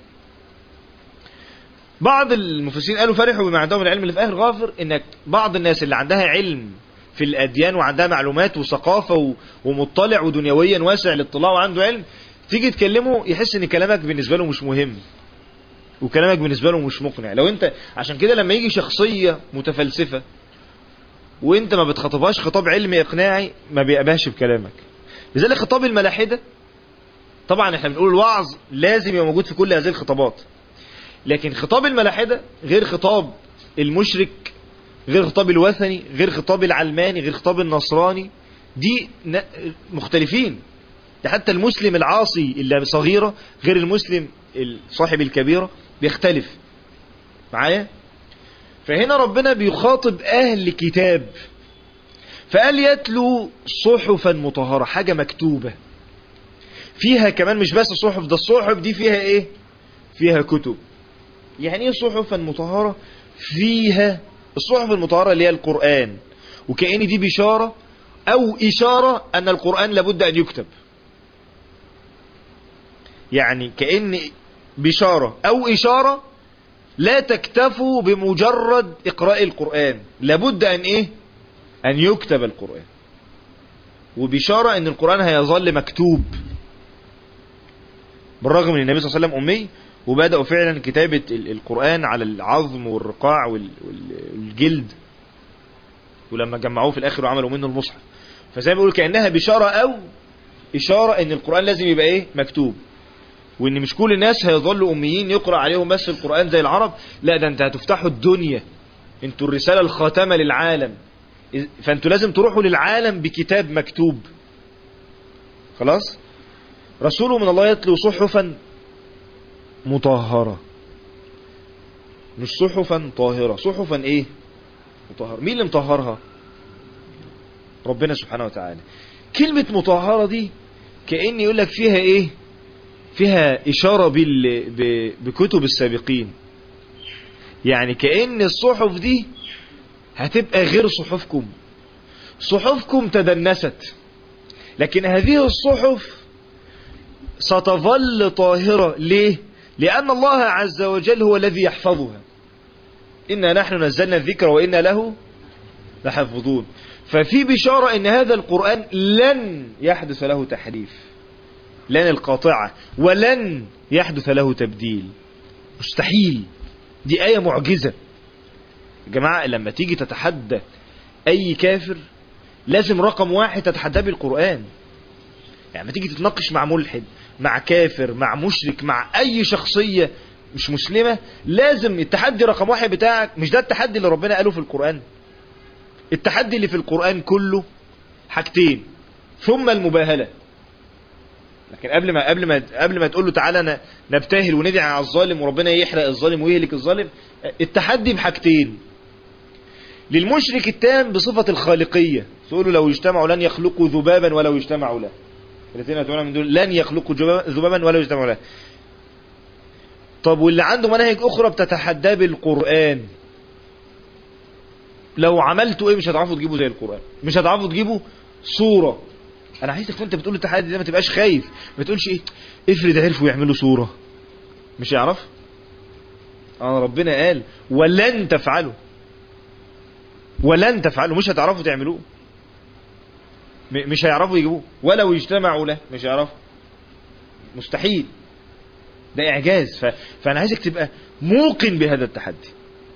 بعض المفسرين قالوا فرحوا بما عندهم من العلم اللي في اخر غافر انك بعض الناس اللي عندها علم في الاديان وعندها معلومات وثقافة ومطلع ودنيويا واسع الاطلاع وعنده علم تيجي تكلمه يحس ان كلامك بالنسبة له مش مهم وكلامك بالنسبة له مش مقنع لو انت عشان كده لما يجي شخصية متفلسفة وانت ما بتخاطبهاش خطاب علمي اقناعي ما بيقبهش بكلامك لذلك خطاب الملاحدة طبعا احنا بنقول الوعظ لازم يبقى موجود في كل هذه الخطابات لكن خطاب الملاحدة غير خطاب المشرك غير خطاب الوثني غير خطاب العلماني غير خطاب النصراني دي مختلفين ده حتى المسلم العاصي اللي صغيرة غير المسلم صاحب الكبيرة بيختلف معايا فهنا ربنا بيخاطب أهل كتاب فقال يتلو صحفا مطهرة حاجة مكتوبة فيها كمان مش بس الصحف ده الصحف دي فيها ايه فيها كتب يعني ايه صحفا مطهرة فيها الصحف المطهرة اللي هي القرآن وكأن دي بشارة او اشارة ان القرآن لابد ان يكتب يعني كأن بشارة او اشارة لا تكتفوا بمجرد اقراء القرآن لابد ان ايه ان يكتب القرآن وبشارة ان القرآن هيظل مكتوب بالرغم ان النبي صلى الله عليه وسلم امي وبدأوا فعلا كتابة القرآن على العظم والرقاع والجلد ولما جمعوه في الاخر وعملوا منه المصحف فزي ما بيقول كأنها بشارة او اشارة ان القرآن لازم يبقى ايه مكتوب وان مش كل الناس هيظلوا اميين يقرأ عليهم بس القرآن زي العرب لا ده انت هتفتحوا الدنيا انتوا الرسالة الخاتمة للعالم فانتوا لازم تروحوا للعالم بكتاب مكتوب خلاص رسول من الله يتلو صحفا مطهرة مش صحفا طاهرة صحفا ايه مطهرة مين اللي مطهرها ربنا سبحانه وتعالى كلمة مطهرة دي كأن يقول لك فيها ايه فيها اشارة بال... ب... بكتب السابقين يعني كأن الصحف دي هتبقى غير صحفكم صحفكم تدنست لكن هذه الصحف ستظل طاهرة ليه لأن الله عز وجل هو الذي يحفظها إنا نحن نزلنا الذكر وإنا له لحفظون ففي بشارة إن هذا القرآن لن يحدث له تحريف لن القاطعة ولن يحدث له تبديل مستحيل دي آية معجزة يا جماعة لما تيجي تتحدى أي كافر لازم رقم واحد تتحدى بالقرآن يعني لما تيجي تتناقش مع ملحد مع كافر مع مشرك مع أي شخصية مش مسلمة لازم التحدي رقم واحد بتاعك مش ده التحدي اللي ربنا قاله في القرآن التحدي اللي في القرآن كله حاجتين ثم المباهلة لكن قبل ما قبل ما قبل ما تقول له تعالى نبتهل وندعي على الظالم وربنا يحرق الظالم ويهلك الظالم التحدي بحاجتين للمشرك التام بصفة الخالقية تقول له لو اجتمعوا لن يخلقوا ذبابا ولو اجتمعوا له الاثنين يدعون من دول لن يخلقوا ذبابا ولا يجتمعوا له طب واللي عنده مناهج اخرى بتتحداه بالقرآن لو عملتوا ايه مش هتعرفوا تجيبوا زي القرآن مش هتعرفوا تجيبوا صورة انا عايزك وانت بتقول التحدي ده ما تبقاش خايف ما تقولش ايه افرض عرفوا يعملوا صورة مش يعرف اه ربنا قال ولن تفعلوا ولن تفعلوا مش هتعرفوا تعملوه مش هيعرفوا يجيبوه ولو يجتمعوا له مش هيعرفوا مستحيل ده اعجاز ف... فانا عايزك تبقى موقن بهذا التحدي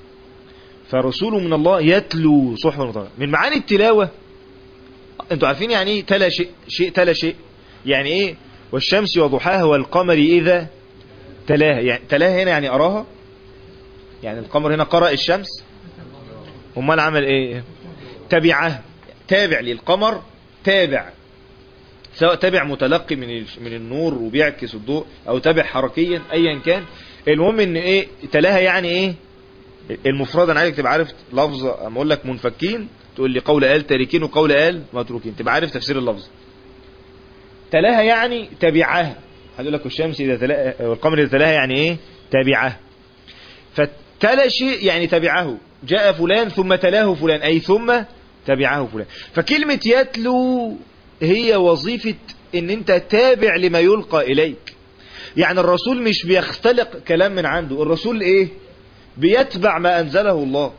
فرسول من الله يتلو صحفا مطهرة من معاني التلاوة انتوا عارفين يعني ايه تلا شيء شيء تلا شيء يعني ايه والشمس وضحاها والقمر اذا تلاها يعني تلاها هنا يعني اراها يعني القمر هنا قرأ الشمس امال عمل ايه تبعه تابع للقمر تابع سواء تابع متلقي من من النور وبيعكس الضوء او تابع حركيا ايا كان المهم ان ايه تلاها يعني ايه المفرد انا عايزك تبقى عارف لفظ اما اقول لك منفكين تقول لي قول قال تاركين وقول قال متروكين تبقى عارف تفسير اللفظ تلاها يعني تبعها هقول لك الشمس اذا تلاها والقمر اذا تلاها يعني ايه تبعه فتلا شيء يعني تبعه جاء فلان ثم تلاه فلان اي ثم تبعه فلان فكلمة يتلو هي وظيفة ان انت تابع لما يلقى اليك يعني الرسول مش بيختلق كلام من عنده الرسول ايه بيتبع ما انزله الله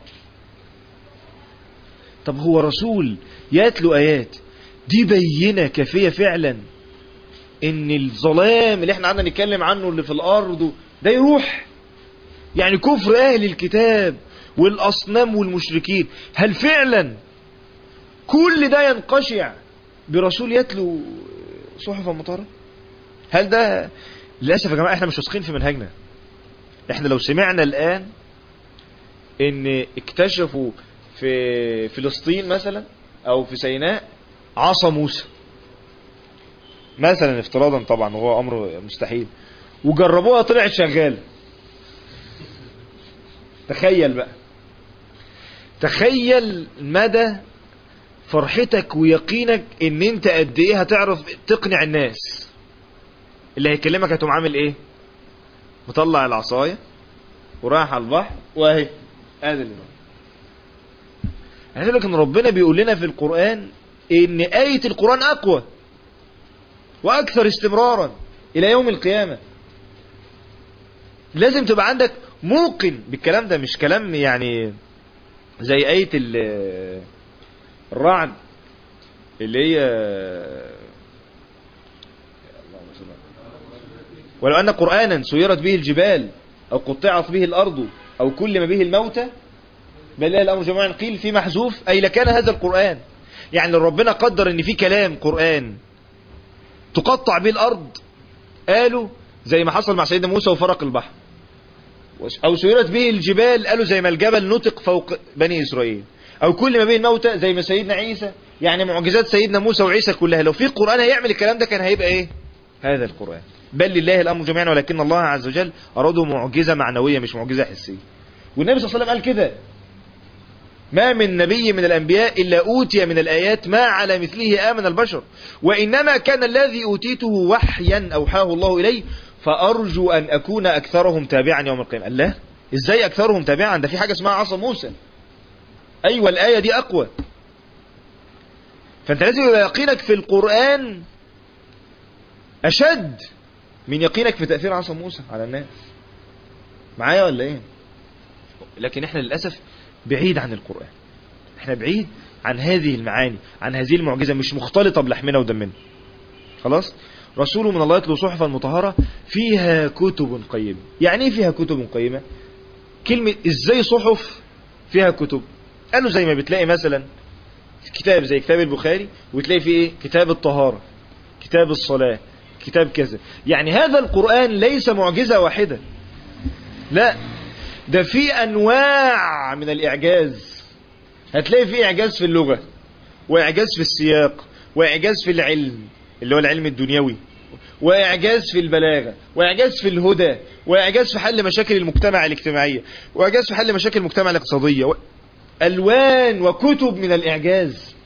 طب هو رسول يتلو ايات دي بينة كافية فعلا ان الظلام اللي احنا قعدنا نتكلم عنه اللي في الارض ده يروح يعني كفر اهل الكتاب والاصنام والمشركين هل فعلا كل ده ينقشع برسول يتلو صحفا مطهرة هل ده للأسف يا جماعة احنا مش واثقين في منهجنا احنا لو سمعنا الآن ان اكتشفوا في فلسطين مثلا او في سيناء عصا موسى مثلا افتراضا طبعا هو امر مستحيل وجربوها طلعت شغاله تخيل بقى تخيل مدى فرحتك ويقينك ان انت قد ايه هتعرف تقنع الناس اللي هيكلمك هتقوم عامل ايه مطلع العصاية ورايح على البحر واهي ادي اللي عايز لك ان ربنا بيقول لنا في القرآن ان آية القرآن اقوى واكثر استمرارا الى يوم القيامة لازم تبقى عندك موقن بالكلام ده مش كلام يعني زي آية الرعد اللي هي ولو أن قرآنا سيرت به الجبال أو قطعت به الأرض أو كلم به الموتى بل الله الأمر جميعا قيل في محذوف أي لكان هذا القرآن يعني ربنا قدر ان في كلام قرآن تقطع به الأرض قالوا زي ما حصل مع سيدنا موسى وفرق البحر أو سيرت به الجبال قالوا زي ما الجبل نطق فوق بني إسرائيل أو كل ما بين الموتى زي ما سيدنا عيسى يعني معجزات سيدنا موسى وعيسى كلها لو في قرآن هيعمل الكلام ده كان هيبقى إيه هذا القرآن بل لله الأمر جميعا ولكن الله عز وجل أراده معجزة معنوية مش معجزة حسية والنبي صلى الله عليه وسلم قال كده ما من نبي من الأنبياء إلا أوتي من الآيات ما على مثله آمن البشر وإنما كان الذي أوتيته وحيا أوحاه الله إليه فأرجو أن أكون أكثرهم تابعا يوم القيامة الله إزاي أكثرهم تابعا ده في حاجة اسمها عصا موسى أيوة الآية دي أقوى فأنت لازم يبقى يقينك في القرآن أشد من يقينك في تأثير عصا موسى على الناس معايا ولا إيه لكن إحنا للأسف بعيد عن القرآن إحنا بعيد عن هذه المعاني عن هذه المعجزة مش مختلطة بلحمنا ودمنا خلاص رسول من الله يتلو صحفا مطهرة فيها كتب قيمة يعني ايه فيها كتب قيمة كلمة ازاي صحف فيها كتب قالوا زي ما بتلاقي مثلا كتاب زي كتاب البخاري وتلاقي فيه ايه كتاب الطهارة كتاب الصلاة كتاب كذا يعني هذا القرآن ليس معجزة واحدة لا ده في انواع من الاعجاز هتلاقي فيه اعجاز في اللغة واعجاز في السياق واعجاز في العلم اللي هو العلم الدنيوي واعجاز في البلاغة واعجاز في الهدى واعجاز في حل مشاكل المجتمع الاجتماعية واعجاز في حل مشاكل المجتمع الاقتصادية و... الوان وكتب من الاعجاز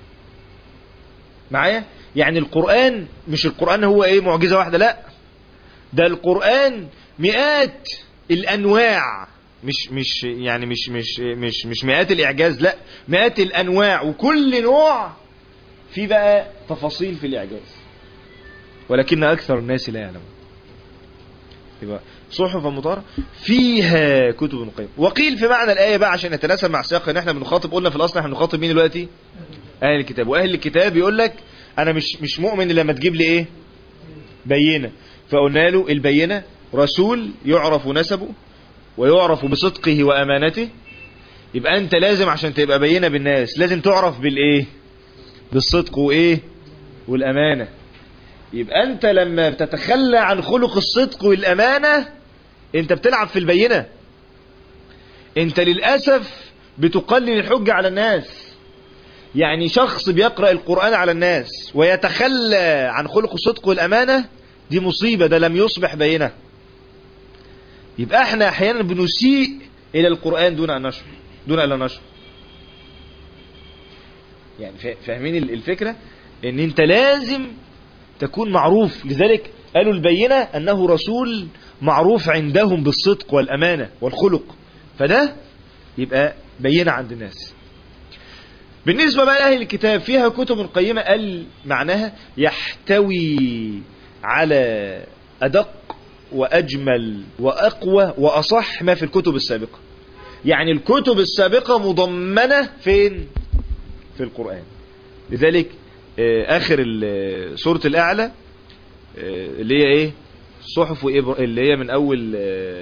معايا يعني القرآن مش القرآن هو ايه معجزة واحدة لا ده القرآن مئات الانواع مش مش يعني مش مش مش مش مئات الاعجاز لا مئات الانواع وكل نوع في بقى تفاصيل في الاعجاز ولكن اكثر الناس لا يعلمون يبقى صحف مطهرة فيها كتب قيمة وقيل في معنى الآية بقى عشان نتناسب مع سياق ان احنا بنخاطب قلنا في الاصل احنا بنخاطب مين دلوقتي اهل الكتاب واهل الكتاب يقول لك انا مش مش مؤمن لما تجيب لي ايه بينة فقلنا له البينة رسول يعرف نسبه ويعرف بصدقه وامانته يبقى انت لازم عشان تبقى بينة بالناس لازم تعرف بالايه بالصدق وايه والامانة يبقى انت لما بتتخلى عن خلق الصدق والامانة انت بتلعب في البينة انت للأسف بتقلل الحجة على الناس يعني شخص بيقرأ القرآن على الناس ويتخلى عن خلق الصدق والأمانة دي مصيبة ده لم يصبح بينة يبقى احنا احيانا بنسيء الى القرآن دون ان نشر دون ان نشر يعني فاهمين الفكرة ان انت لازم تكون معروف لذلك قالوا البينة انه رسول معروف عندهم بالصدق والامانة والخلق فده يبقى بينة عند الناس بالنسبة بقى لأهل الكتاب فيها كتب قيمة قال معناها يحتوي على أدق وأجمل وأقوى وأصح ما في الكتب السابقة يعني الكتب السابقة مضمنة فين في القرآن لذلك آخر سورة الأعلى اللي هي ايه صحف اللي هي من أول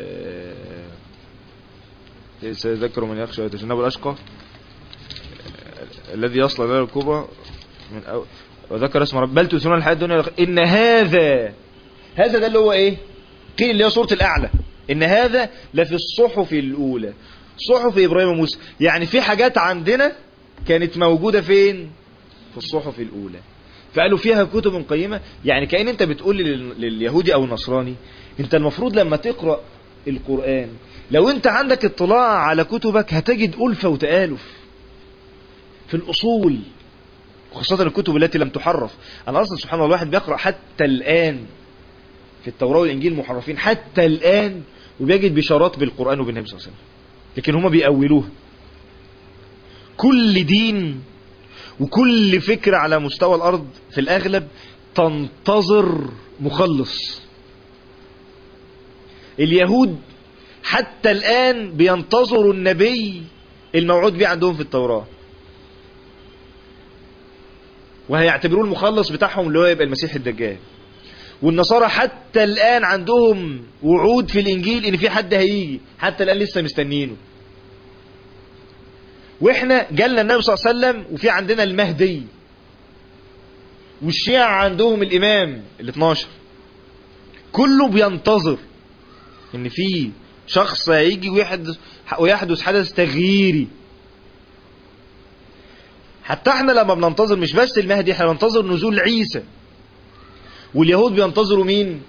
سيذكر من يخشى ويتجنب الأشقى الذي يصل إلى الكبرى من أول وذكر اسم رب بل تؤثرون الحياة الدنيا إن هذا هذا ده اللي هو إيه قيل اللي هي سورة الأعلى إن هذا لفي الصحف الأولى صحف إبراهيم وموسى يعني في حاجات عندنا كانت موجودة فين في الصحف الأولى فقالوا فيها كتب قيمة يعني كأن انت بتقول لليهودي او النصراني انت المفروض لما تقرأ القرآن لو انت عندك اطلاع على كتبك هتجد ألفة وتآلف في الأصول خاصة الكتب التي لم تحرف أنا أصلا سبحان الله الواحد بيقرأ حتى الآن في التوراة والإنجيل محرفين حتى الآن وبيجد بشارات بالقرآن وبالنبي صلى الله عليه وسلم لكن هما بيأولوها كل دين وكل فكرة على مستوى الأرض في الأغلب تنتظر مخلص اليهود حتى الآن بينتظروا النبي الموعود به عندهم في التوراة وهيعتبروه المخلص بتاعهم اللي هو يبقى المسيح الدجال والنصارى حتى الآن عندهم وعود في الإنجيل إن في حد هيجي حتى الآن لسه مستنينه واحنا جالنا النبي صلى الله عليه وسلم وفي عندنا المهدي والشيعة عندهم الإمام ال 12 كله بينتظر إن في شخص هيجي ويحدث ويحدث حدث تغييري حتى احنا لما بننتظر مش بس المهدي احنا بننتظر نزول عيسى واليهود بينتظروا مين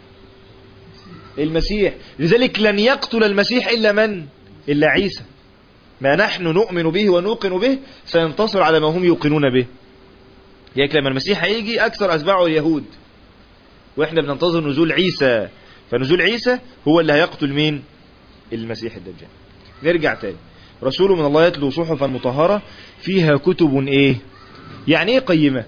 المسيح لذلك لن يقتل المسيح إلا من إلا عيسى ما نحن نؤمن به ونوقن به سينتصر على ما هم يوقنون به يعني لما المسيح هيجي أكثر أتباعه اليهود وإحنا بننتظر نزول عيسى فنزول عيسى هو اللي هيقتل مين المسيح الدجال نرجع تاني رسول من الله يتلو صحفا مطهرة فيها كتب ايه يعني ايه قيمة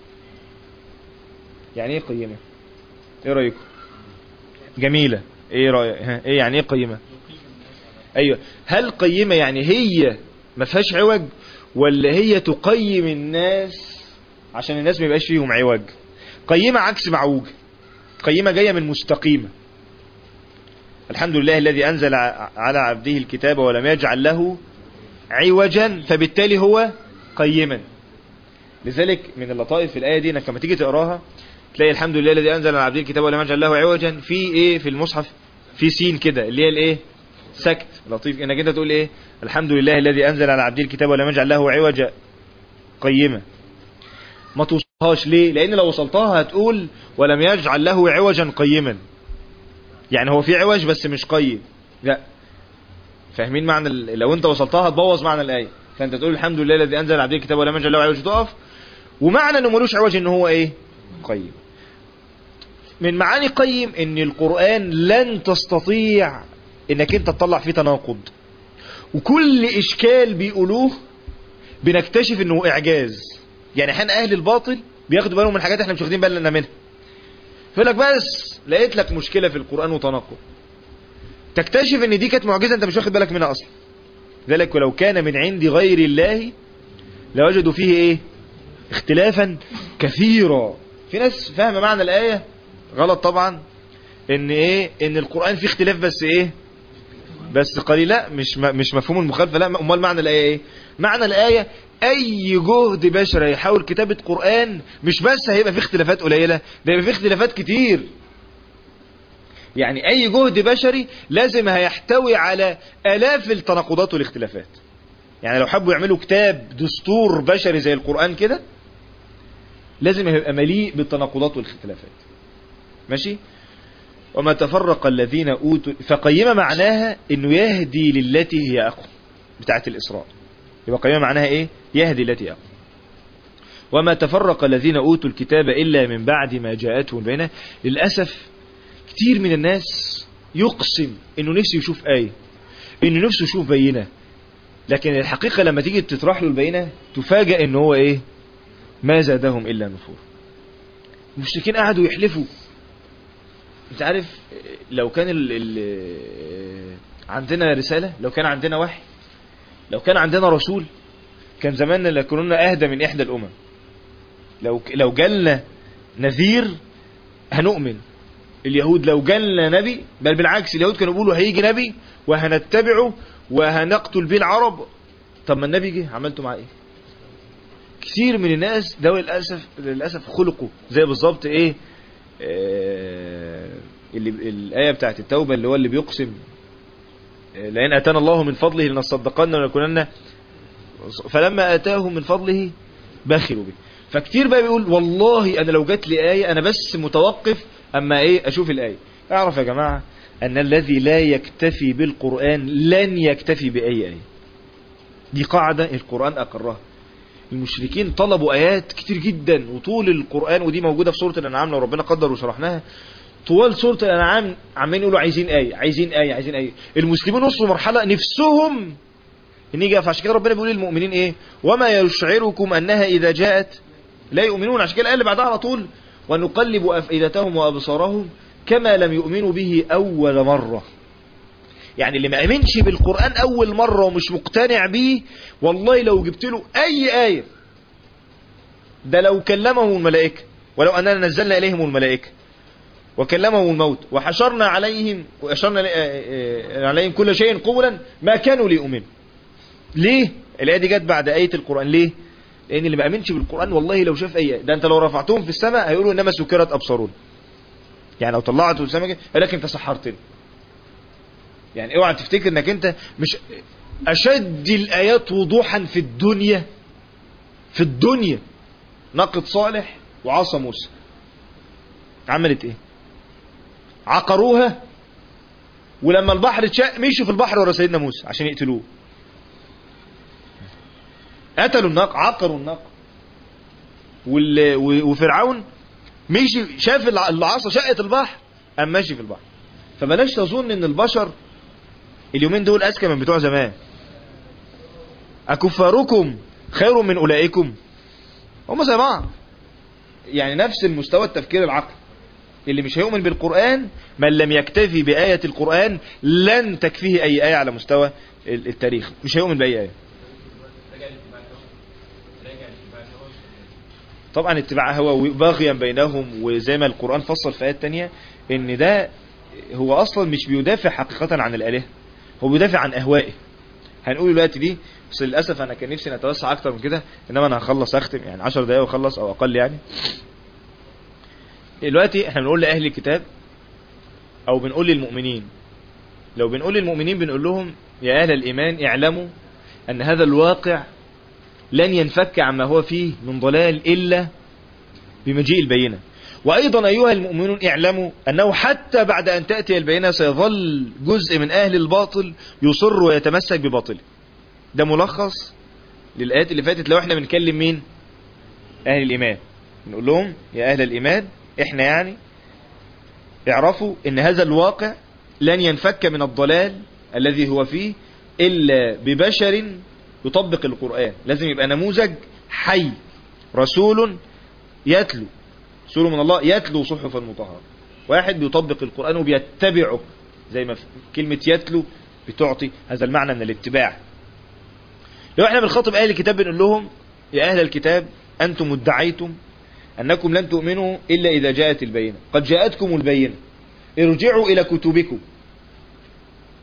يعني ايه قيمة ايه رأيكم جميلة ايه رأيك ايه يعني ايه قيمة ايوه هل قيمة يعني هي ما فيهاش عوج ولا هي تقيم الناس عشان الناس ما يبقاش فيهم عوج قيمة عكس معوج قيمة جاية من مستقيمة الحمد لله الذي أنزل على عبده الكتاب ولم يجعل له عوجا فبالتالي هو قيما لذلك من اللطائف في الآية دي انك لما تيجي تقراها تلاقي الحمد لله الذي أنزل على عبده الكتاب ولم يجعل له عوجا في ايه في المصحف في سين كده اللي هي الايه سكت لطيف انك انت تقول ايه الحمد لله الذي أنزل على عبده الكتاب ولم يجعل له عوجا قيمة ما توصلهاش ليه لان لو وصلتها هتقول ولم يجعل له عوجا قيما يعني هو في عوج بس مش قيم لا فاهمين معنى ال... لو انت وصلتها هتبوظ معنى الايه فانت تقول الحمد لله الذي انزل عبده الكتاب ولم يجعل له عوج تقف ومعنى انه ملوش عوج ان هو ايه قيم من معاني قيم ان القرآن لن تستطيع انك انت تطلع فيه تناقض وكل اشكال بيقولوه بنكتشف انه اعجاز يعني حين اهل الباطل بياخدوا بالهم من حاجات احنا مش واخدين بالنا منها فيقول لك بس لقيت لك مشكلة في القرآن وتناقض تكتشف ان دي كانت معجزة انت مش واخد بالك منها اصلا ذلك ولو كان من عند غير الله لوجدوا فيه ايه اختلافا كثيرا في ناس فاهمة معنى الآية غلط طبعا ان ايه ان القرآن فيه اختلاف بس ايه بس قليل لا مش م- مش مفهوم المخالفة لا امال معنى الآية ايه معنى الآية اي جهد بشري يحاول كتابة قرآن مش بس هيبقى فيه اختلافات قليلة ده يبقى فيه اختلافات كتير يعني اي جهد بشري لازم هيحتوي على الاف التناقضات والاختلافات يعني لو حبوا يعملوا كتاب دستور بشري زي القرآن كده لازم يبقى مليء بالتناقضات والاختلافات ماشي وما تفرق الذين اوتوا فقيمة معناها انه يهدي للتي هي اقوى بتاعت الاسراء يبقى قيمة معناها ايه يهدي التي اقوى وما تفرق الذين اوتوا الكتاب الا من بعد ما جاءتهم البينة للاسف كتير من الناس يقسم انه نفسه يشوف آية انه نفسه يشوف بينة لكن الحقيقة لما تيجي تطرح له البينة تفاجأ ان هو ايه ما زادهم الا نفور المشركين قعدوا يحلفوا انت عارف لو كان ال ال عندنا رسالة لو كان عندنا وحي لو كان عندنا رسول كان زماننا لكنا اهدى من احدى الامم لو لو جالنا نذير هنؤمن اليهود لو جالنا نبي بل بالعكس اليهود كانوا بيقولوا هيجي نبي وهنتبعه وهنقتل بيه العرب طب ما النبي جه عملتوا معاه ايه كثير من الناس ده للاسف للاسف خلقوا زي بالظبط ايه آه اللي الايه بتاعت التوبه اللي هو اللي بيقسم آه، لئن اتانا الله من فضله لنصدقن ولنكونن فلما اتاهم من فضله بخلوا به فكتير بقى بيقول والله انا لو جات لي ايه انا بس متوقف اما ايه اشوف الايه اعرف يا جماعه ان الذي لا يكتفي بالقران لن يكتفي باي ايه دي قاعده القران اقرها المشركين طلبوا ايات كتير جدا وطول القران ودي موجوده في سوره الانعام لو ربنا قدر وشرحناها طوال سوره الانعام عمالين يقولوا عايزين ايه عايزين ايه عايزين ايه المسلمين وصلوا مرحله نفسهم ان يجي فعشان كده ربنا بيقول للمؤمنين ايه وما يشعركم انها اذا جاءت لا يؤمنون عشان كده الايه اللي بعدها على طول ونقلب افئدتهم وابصارهم كما لم يؤمنوا به اول مره يعني اللي ما امنش بالقران اول مره ومش مقتنع بيه والله لو جبت له اي ايه ده لو كلمهم الملائكه ولو اننا نزلنا اليهم الملائكه وكلمهم الموت وحشرنا عليهم واشرنا عليهم كل شيء قولا ما كانوا ليؤمنوا ليه الايه دي جت بعد ايه القران ليه لان اللي ما امنش بالقران والله لو شاف اي ده انت لو رفعتهم في السماء هيقولوا انما سكرت ابصارون يعني لو طلعته في السماء كده يقول لك انت سحرتني يعني اوعى تفتكر انك انت مش اشد الايات وضوحا في الدنيا في الدنيا ناقة صالح وعصا موسى عملت ايه عقروها ولما البحر اتشق مشوا في البحر ورا سيدنا موسى عشان يقتلوه قتلوا الناقة عقروا الناقة وال... وفرعون مشي شاف العصا شقت البحر قام ماشي في البحر فبلاش تظن ان البشر اليومين دول اذكى من بتوع زمان اكفاركم خير من اولئكم هم زي بعض يعني نفس المستوى التفكير العقلي اللي مش هيؤمن بالقرآن من لم يكتفي بآية القرآن لن تكفيه أي آية على مستوى التاريخ مش هيؤمن بأي آية طبعا اتباع هوى باغيا بينهم وزي ما القرآن فصل في آيات تانية ان ده هو اصلا مش بيدافع حقيقة عن الالهة هو بيدافع عن اهوائه هنقول دلوقتي دي بس للاسف انا كان نفسي نتوسع اكتر من كده انما انا هخلص اختم يعني 10 دقايق واخلص او اقل يعني دلوقتي احنا بنقول لاهل الكتاب او بنقول للمؤمنين لو بنقول للمؤمنين بنقول لهم يا اهل الايمان اعلموا ان هذا الواقع لن ينفك عما هو فيه من ضلال الا بمجيء البينه وأيضا أيها المؤمنون اعلموا أنه حتى بعد أن تأتي البينة سيظل جزء من أهل الباطل يصر ويتمسك بباطله ده ملخص للآيات اللي فاتت لو احنا بنكلم مين أهل الإيمان نقول لهم يا أهل الإيمان احنا يعني اعرفوا ان هذا الواقع لن ينفك من الضلال الذي هو فيه إلا ببشر يطبق القرآن لازم يبقى نموذج حي رسول يتلو رسول من الله يتلو صحفا مطهرة واحد بيطبق القرآن وبيتبعه زي ما كلمة يتلو بتعطي هذا المعنى من الاتباع لو احنا بنخاطب اهل الكتاب بنقول لهم يا اهل الكتاب انتم ادعيتم انكم لن تؤمنوا الا اذا جاءت البينة قد جاءتكم البينة ارجعوا الى كتبكم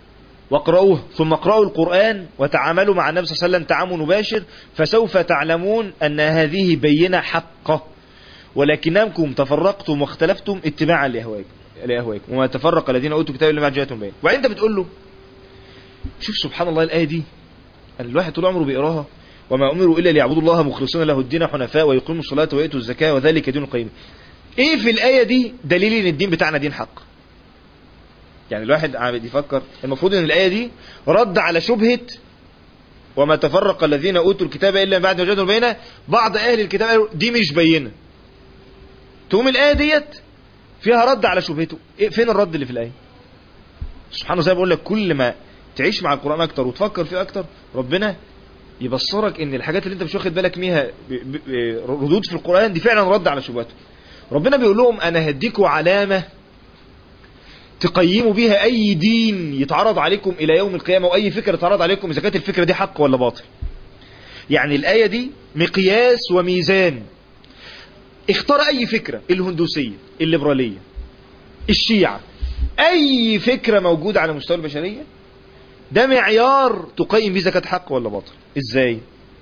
واقرأوه ثم اقرأوا القرآن وتعاملوا مع النبي صلى الله عليه وسلم تعامل مباشر فسوف تعلمون أن هذه بينة حقة ولكنكم تفرقتم واختلفتم اتباعا لأهوائكم لأهوائكم وما تفرق الذين أوتوا كتاب إلا بعد جاءتهم بين وبعدين أنت بتقول له شوف سبحان الله الآية دي الواحد طول عمره بيقراها وما أمروا إلا ليعبدوا الله مخلصين له الدين حنفاء ويقيموا الصلاة ويؤتوا الزكاة وذلك دين القيم إيه في الآية دي دليل إن الدين بتاعنا دين حق يعني الواحد عم يفكر المفروض ان الآية دي رد على شبهة وما تفرق الذين أوتوا الكتاب إلا من بعد ما جاءتهم بينة بعض أهل الكتاب قالوا دي مش بينة تقوم الآية ديت فيها رد على شبهته إيه فين الرد اللي في الآية سبحان الله زي ما بقول لك كل ما تعيش مع القرآن أكتر وتفكر فيه أكتر ربنا يبصرك ان الحاجات اللي انت مش واخد بالك منها ب- ب- ردود في القرآن دي فعلا رد على شبهته ربنا بيقول لهم انا هديكوا علامة تقيموا بيها اي دين يتعرض عليكم الى يوم القيامة واي فكرة يتعرض عليكم اذا كانت الفكرة دي حق ولا باطل يعني الآية دي مقياس وميزان اختار اي فكرة الهندوسية الليبرالية الشيعة اي فكرة موجودة على مستوى البشرية ده معيار تقيم بيه اذا كانت حق ولا باطل ازاي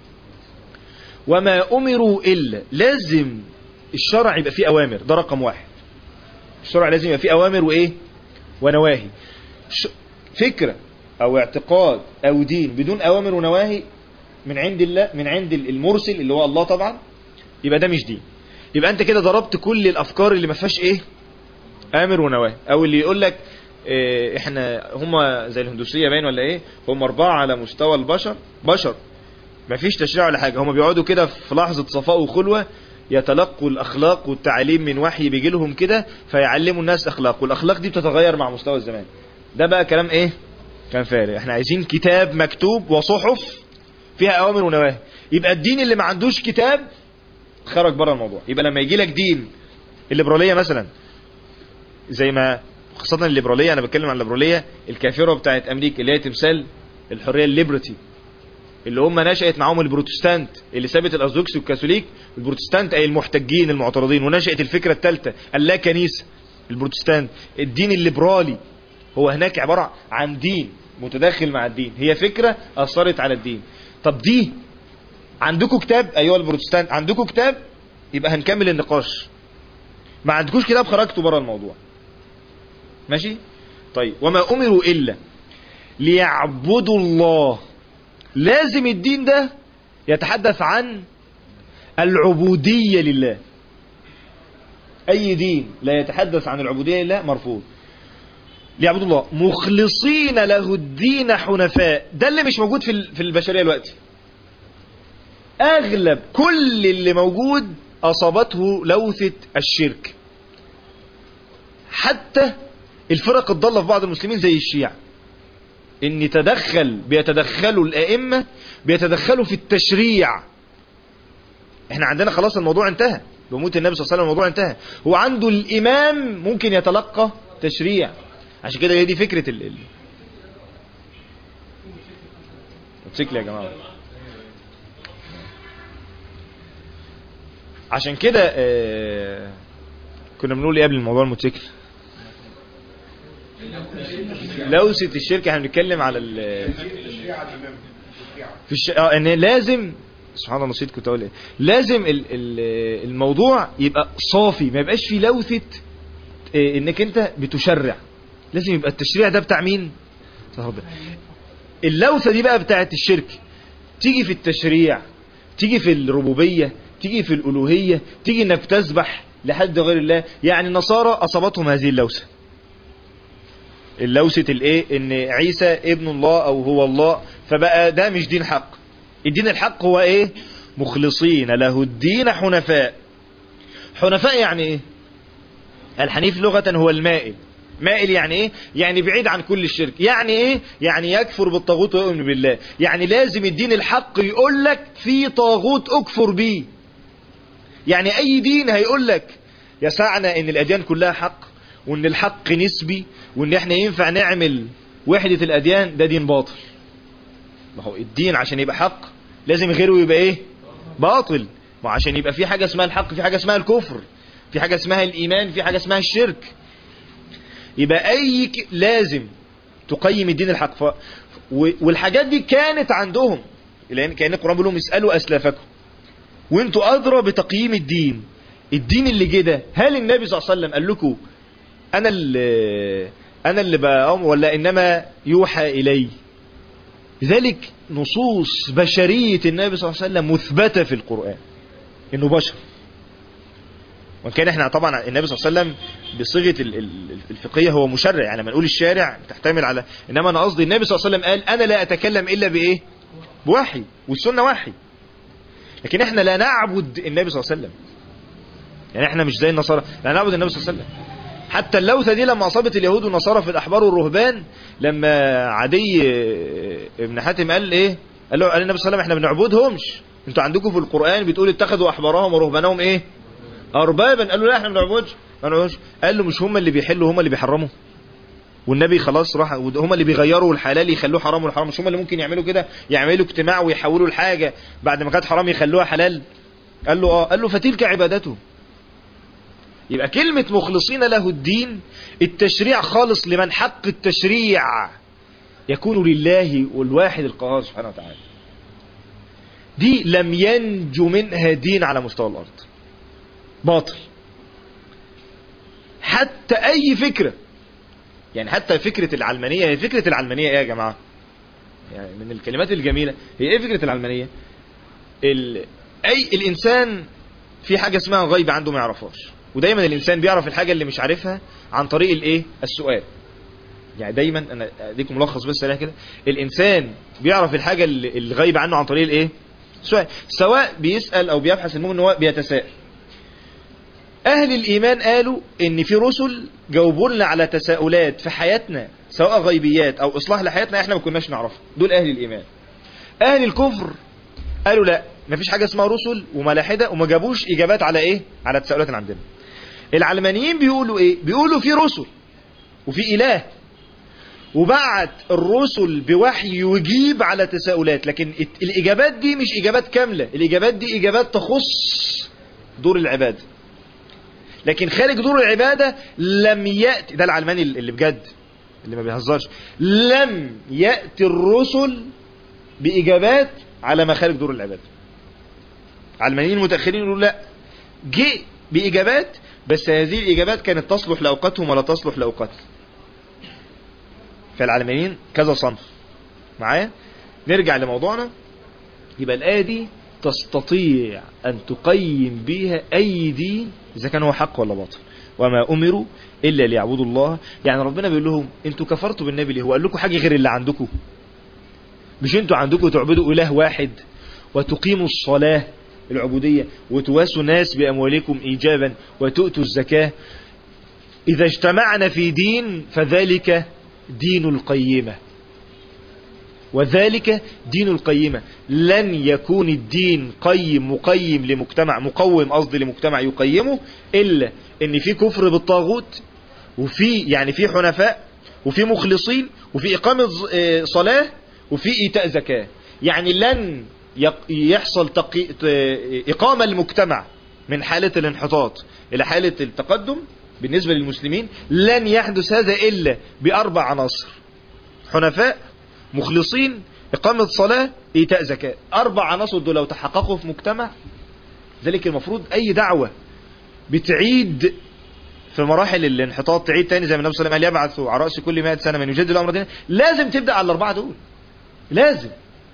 وما امروا الا لازم الشرع يبقى فيه اوامر ده رقم واحد الشرع لازم يبقى فيه اوامر وايه ونواهي ش- فكرة او اعتقاد او دين بدون اوامر ونواهي من عند الله من عند المرسل اللي هو الله طبعا يبقى ده مش دين يبقى انت كده ضربت كل الافكار اللي ما فيهاش ايه امر ونواهي او اللي يقول لك إيه احنا هم زي الهندوسيه باين ولا ايه هم اربعه على مستوى البشر بشر ما فيش تشريع ولا حاجه هم بيقعدوا كده في لحظه صفاء وخلوه يتلقوا الاخلاق والتعليم من وحي بيجي لهم كده فيعلموا الناس اخلاق والاخلاق دي بتتغير مع مستوى الزمان ده بقى كلام ايه كان فارغ احنا عايزين كتاب مكتوب وصحف فيها اوامر ونواهي يبقى الدين اللي ما عندوش كتاب خرج بره الموضوع يبقى لما يجي لك دين الليبراليه مثلا زي ما خاصة الليبرالية أنا بتكلم عن الليبرالية الكافرة بتاعت أمريكا اللي هي تمثال الحرية الليبرتي اللي هم نشأت معاهم البروتستانت اللي سابت الأرثوذكس والكاثوليك البروتستانت أي المحتجين المعترضين ونشأت الفكرة الثالثة اللا كنيسة البروتستانت الدين الليبرالي هو هناك عبارة عن دين متداخل مع الدين هي فكرة أثرت على الدين طب دي عندكم كتاب أيها البروتستانت عندكم كتاب يبقى هنكمل النقاش ما عندكوش كتاب خرجتوا بره الموضوع ماشي طيب وما أمروا إلا ليعبدوا الله لازم الدين ده يتحدث عن العبودية لله أي دين لا يتحدث عن العبودية لله مرفوض ليعبدوا الله مخلصين له الدين حنفاء ده اللي مش موجود في ال- في البشرية دلوقتي أغلب كل اللي موجود أصابته لوثة الشرك حتى الفرق الضالة في بعض المسلمين زي الشيعة ان تدخل بيتدخلوا الائمة بيتدخلوا في التشريع احنا عندنا خلاص الموضوع انتهى بموت النبي صلى الله عليه وسلم الموضوع انتهى هو عنده الامام ممكن يتلقى تشريع عشان كده هي دي فكرة ال ال- موتوسيكل يا جماعة عشان كده آه كنا بنقول ايه قبل الموضوع الموتوسيكل لوسة الشركة احنا بنتكلم على ال في الش... اه ان لازم سبحان الله نسيت كنت اقول ايه لازم ال... ال... الموضوع يبقى صافي ما يبقاش فيه لوثة اه انك انت بتشرع لازم يبقى التشريع ده بتاع مين بتاع ربنا اللوثة دي بقى بتاعت الشرك تيجي في التشريع تيجي في الربوبية تيجي في الألوهية تيجي انك تسبح لحد غير الله يعني النصارى أصابتهم هذه اللوثة اللوثة الايه ان عيسى ابن الله او هو الله فبقى ده مش دين حق الدين الحق هو ايه مخلصين له الدين حنفاء حنفاء يعني ايه الحنيف لغة هو المائل مائل يعني ايه يعني بعيد عن كل الشرك يعني ايه يعني يكفر بالطاغوت ويؤمن بالله يعني لازم الدين الحق يقول لك في طاغوت اكفر بيه يعني اي دين هيقول لك يسعنا ان الاديان كلها حق وان الحق نسبي وان احنا ينفع نعمل وحدة الاديان ده دين باطل ما هو الدين عشان يبقى حق لازم غيره يبقى ايه باطل ما عشان يبقى في حاجة اسمها الحق في حاجة اسمها الكفر في حاجة اسمها الايمان في حاجة اسمها الشرك يبقى اي ك... لازم تقيم الدين الحق ف... و... والحاجات دي كانت عندهم لان كان القرآن بيقول لهم اسألوا اسلافكم وانتوا ادرى بتقييم الدين الدين اللي جه ده هل النبي صلى الله عليه وسلم قال لكم انا اللي انا اللي بقوم ولا انما يوحى الي لذلك نصوص بشرية النبي صلى الله عليه وسلم مثبتة في القرآن انه بشر وان كان احنا طبعا النبي صلى الله عليه وسلم بصيغه ال- ال- الفقهيه هو مشرع يعني لما نقول الشارع تحتمل على انما انا قصدي النبي صلى الله عليه وسلم قال انا لا اتكلم الا بايه بوحي والسنه وحي لكن احنا لا نعبد النبي صلى الله عليه وسلم يعني احنا مش زي النصارى لا نعبد النبي صلى الله عليه وسلم حتى اللوثه دي لما اصابت اليهود والنصارى في الاحبار والرهبان لما عدي ابن حاتم قال ايه قال له قال النبي صلى الله عليه وسلم احنا بنعبدهمش انتوا عندكم في القران بتقول اتخذوا احبارهم ورهبانهم ايه اربابا قال له لا احنا ما بنعبدش ما بنعبدش قال له مش هم اللي بيحلوا هم اللي بيحرموا والنبي خلاص راح هم اللي بيغيروا الحلال يخلوه حرام والحرام مش هم اللي ممكن يعملوا كده يعملوا اجتماع ويحولوا الحاجه بعد ما كانت حرام يخلوها حلال قال له اه قال له فتلك عبادته يبقى كلمة مخلصين له الدين التشريع خالص لمن حق التشريع يكون لله والواحد القهار سبحانه وتعالى دي لم ينجو منها دين على مستوى الأرض باطل حتى أي فكرة يعني حتى فكرة العلمانية هي فكرة العلمانية ايه يا جماعة يعني من الكلمات الجميلة هي ايه فكرة العلمانية ال... اي الانسان في حاجة اسمها غيب عنده ما يعرفهاش ودايما الانسان بيعرف الحاجة اللي مش عارفها عن طريق الايه السؤال يعني دايما انا اديكم ملخص بس سريع كده الانسان بيعرف الحاجة اللي اللي غايب عنه عن طريق الايه السؤال سواء بيسأل او بيبحث المهم ان هو بيتساءل اهل الايمان قالوا ان في رسل جاوبوا لنا على تساؤلات في حياتنا سواء غيبيات او اصلاح لحياتنا احنا ما كناش نعرفها دول اهل الايمان اهل الكفر قالوا لا مفيش حاجه اسمها رسل وملاحده وما جابوش اجابات على ايه على التساؤلات اللي عندنا العلمانيين بيقولوا ايه بيقولوا في رسل وفي اله وبعت الرسل بوحي يجيب على تساؤلات لكن الت- الاجابات دي مش اجابات كامله الاجابات دي اجابات تخص دور العباده لكن خارج دور العبادة لم يأتي ده العلماني اللي بجد اللي ما بيهزرش لم يأتي الرسل بإجابات على ما خارج دور العبادة علمانيين المتأخرين يقولوا لا جه بإجابات بس هذه الإجابات كانت تصلح لأوقاتهم ولا تصلح لأوقاتهم فالعلمانيين كذا صنف معايا نرجع لموضوعنا يبقى الآية دي تستطيع أن تقيم بها أي دين إذا كان هو حق ولا باطل وما أمروا إلا ليعبدوا الله يعني ربنا بيقول لهم أنتوا كفرتوا بالنبي ليه هو قال لكم حاجة غير اللي عندكم مش أنتوا عندكم تعبدوا إله واحد وتقيموا الصلاة العبودية وتواسوا الناس بأموالكم إيجابا وتؤتوا الزكاة إذا اجتمعنا في دين فذلك دين القيمة وذلك دين القيمة لن يكون الدين قيم مقيم لمجتمع مقوم قصدي لمجتمع يقيمه إلا إن في كفر بالطاغوت وفي يعني في حنفاء وفي مخلصين وفي إقامة ز- آه، صلاة وفي إيتاء زكاة يعني لن يق- يحصل تقي... ت- إقامة المجتمع من حالة الانحطاط إلى حالة التقدم بالنسبة للمسلمين لن يحدث هذا إلا بأربع عناصر حنفاء مخلصين إقامة صلاة إيتاء زكاة أربع عناصر دول لو تحققوا في مجتمع ذلك المفروض أي دعوة بتعيد في مراحل الانحطاط تعيد تاني زي ما النبي صلى الله عليه وسلم قال يبعث على رأس كل 100 سنة من يجدد الأمر دينه لازم تبدأ على الأربعة دول لازم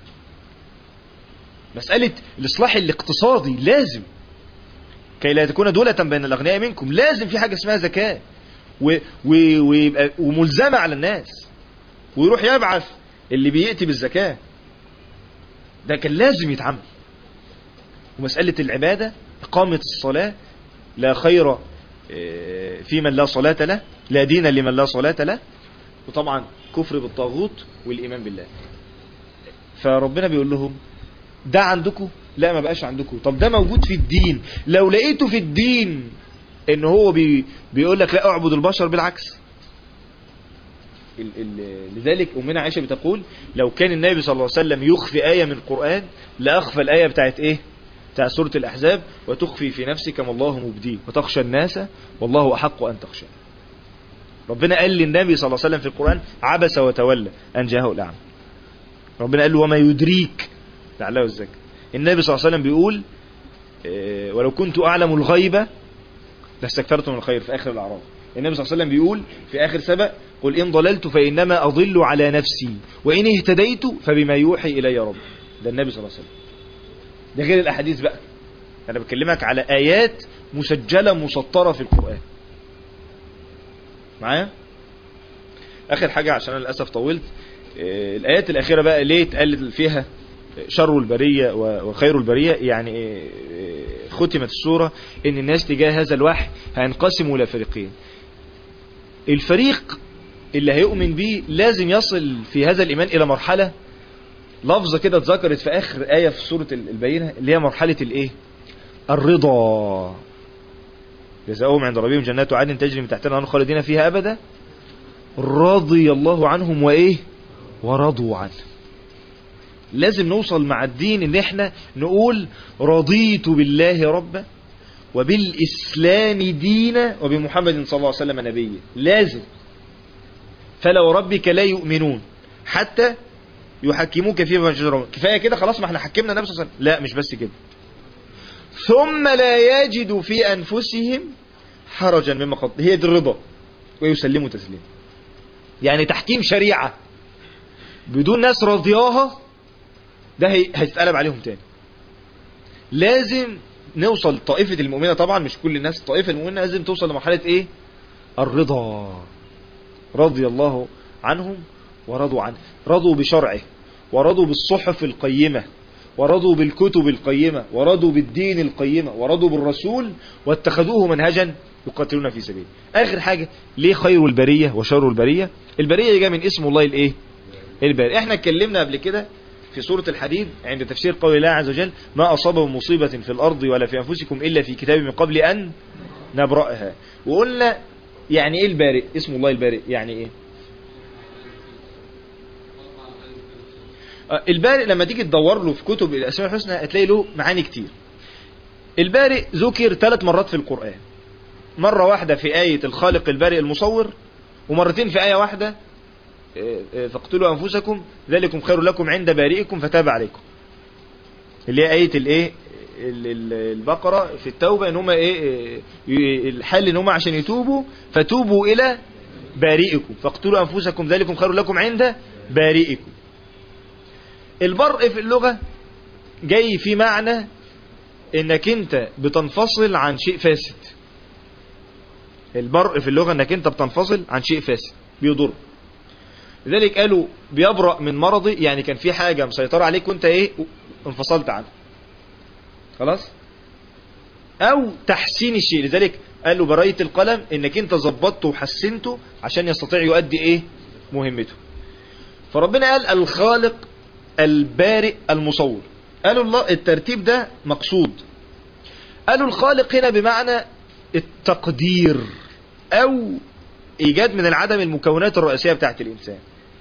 مسألة الإصلاح الاقتصادي لازم كي لا تكون دولة بين الأغنياء منكم لازم في حاجة اسمها زكاة و... و... ويبقى وملزمة على الناس ويروح يبعث اللي بيأتي بالزكاة ده كان لازم يتعمل ومسألة العبادة إقامة الصلاة لا خير آه، في من لا صلاة له لا دين لمن لا صلاة له وطبعا كفر بالطاغوت والإيمان بالله فربنا بيقول لهم ده عندكم لا ما بقاش عندكم طب ده موجود في الدين لو لقيته في الدين ان هو بي بيقول لك لا اعبد البشر بالعكس ال ال لذلك أمنا عائشة بتقول لو كان النبي صلى الله عليه وسلم يخفي آية من القرآن لأخفى الآية بتاعت إيه بتاع سورة الأحزاب وتخفي في نفسك ما الله مبديه وتخشى الناس والله أحق أن تخشى ربنا قال للنبي صلى الله عليه وسلم في القرآن عبس وتولى أن جاءه الأعمى ربنا قال له وما يدريك لعله الزكاة النبي صلى الله عليه وسلم بيقول آه، ولو كنت أعلم الغيبة لاستكثرت من الخير في آخر الأعراف النبي صلى الله عليه وسلم بيقول في آخر سبق قل إن ضللت فإنما أضل على نفسي وإن اهتديت فبما يوحي إلي رب ده النبي صلى الله عليه وسلم ده غير الأحاديث بقى أنا بكلمك على آيات مسجلة مسطرة في القرآن معايا آخر حاجة عشان أنا للأسف طولت آه، الآيات الأخيرة بقى ليه اتقال فيها شر البرية و- وخير البرية يعني آه، ختمت السورة ان الناس تجاه هذا الوحي هينقسموا الى فريقين الفريق اللي هيؤمن بيه لازم يصل في هذا الايمان الى مرحلة لفظة كده اتذكرت في اخر آية في سورة البينة اللي هي مرحلة الايه الرضا جزاؤهم عند ربهم جنات عدن تجري من تحتها الانهار خالدين فيها ابدا رضي الله عنهم وايه ورضوا عنه لازم نوصل مع الدين ان احنا نقول رضيت بالله ربا وبالاسلام دينا وبمحمد صلى الله عليه وسلم نبيا لازم فلا وربك لا يؤمنون حتى يحكموك فيما شجر كفايه كده خلاص ما احنا حكمنا النبي صلى الله عليه وسلم لا مش بس كده ثم لا يجدوا في انفسهم حرجا مما قضى هي دي الرضا ويسلموا تسليما يعني تحكيم شريعه بدون ناس رضياها ده هي- هيتقلب عليهم تاني لازم نوصل طائفة المؤمنة طبعا مش كل الناس الطائفة المؤمنة لازم توصل لمرحلة ايه الرضا رضي الله عنهم ورضوا عنه رضوا بشرعه ورضوا بالصحف القيمة ورضوا بالكتب القيمة ورضوا بالدين القيمة ورضوا بالرسول واتخذوه منهجا يقاتلون في سبيله اخر حاجة ليه خير البرية وشر البرية البرية جاء من اسم الله الايه الباري احنا اتكلمنا قبل كده في سورة الحديد عند تفسير قول الله عز وجل ما أصاب من مصيبة في الأرض ولا في أنفسكم إلا في كتاب من قبل أن نبرأها وقلنا يعني إيه البارئ اسم الله البارئ يعني إيه آه، البارئ لما تيجي تدور له في كتب الأسماء الحسنى هتلاقي له معاني كتير البارئ ذكر ثلاث مرات في القرآن مرة واحدة في آية الخالق البارئ المصور ومرتين في آية واحدة فاقتلوا انفسكم ذلكم خير لكم عند بارئكم فتاب عليكم اللي هي ايه الايه ال- ال- البقره في التوبه ان هم ايه إيه، الحل ان هم عشان يتوبوا فتوبوا الى بارئكم فاقتلوا انفسكم ذلكم خير لكم عند بارئكم البرء في اللغه جاي في معنى انك انت بتنفصل عن شيء فاسد البرء في اللغه انك انت بتنفصل عن شيء فاسد بيضر لذلك قالوا بيبرأ من مرضي يعني كان في حاجة مسيطرة عليك وانت ايه انفصلت عنه خلاص او تحسين الشيء لذلك قالوا براية القلم انك انت ظبطته وحسنته عشان يستطيع يؤدي ايه مهمته فربنا قال الخالق البارئ المصور قالوا الله الترتيب ده مقصود قالوا الخالق هنا بمعنى التقدير او ايجاد من العدم المكونات الرئيسية بتاعت الانسان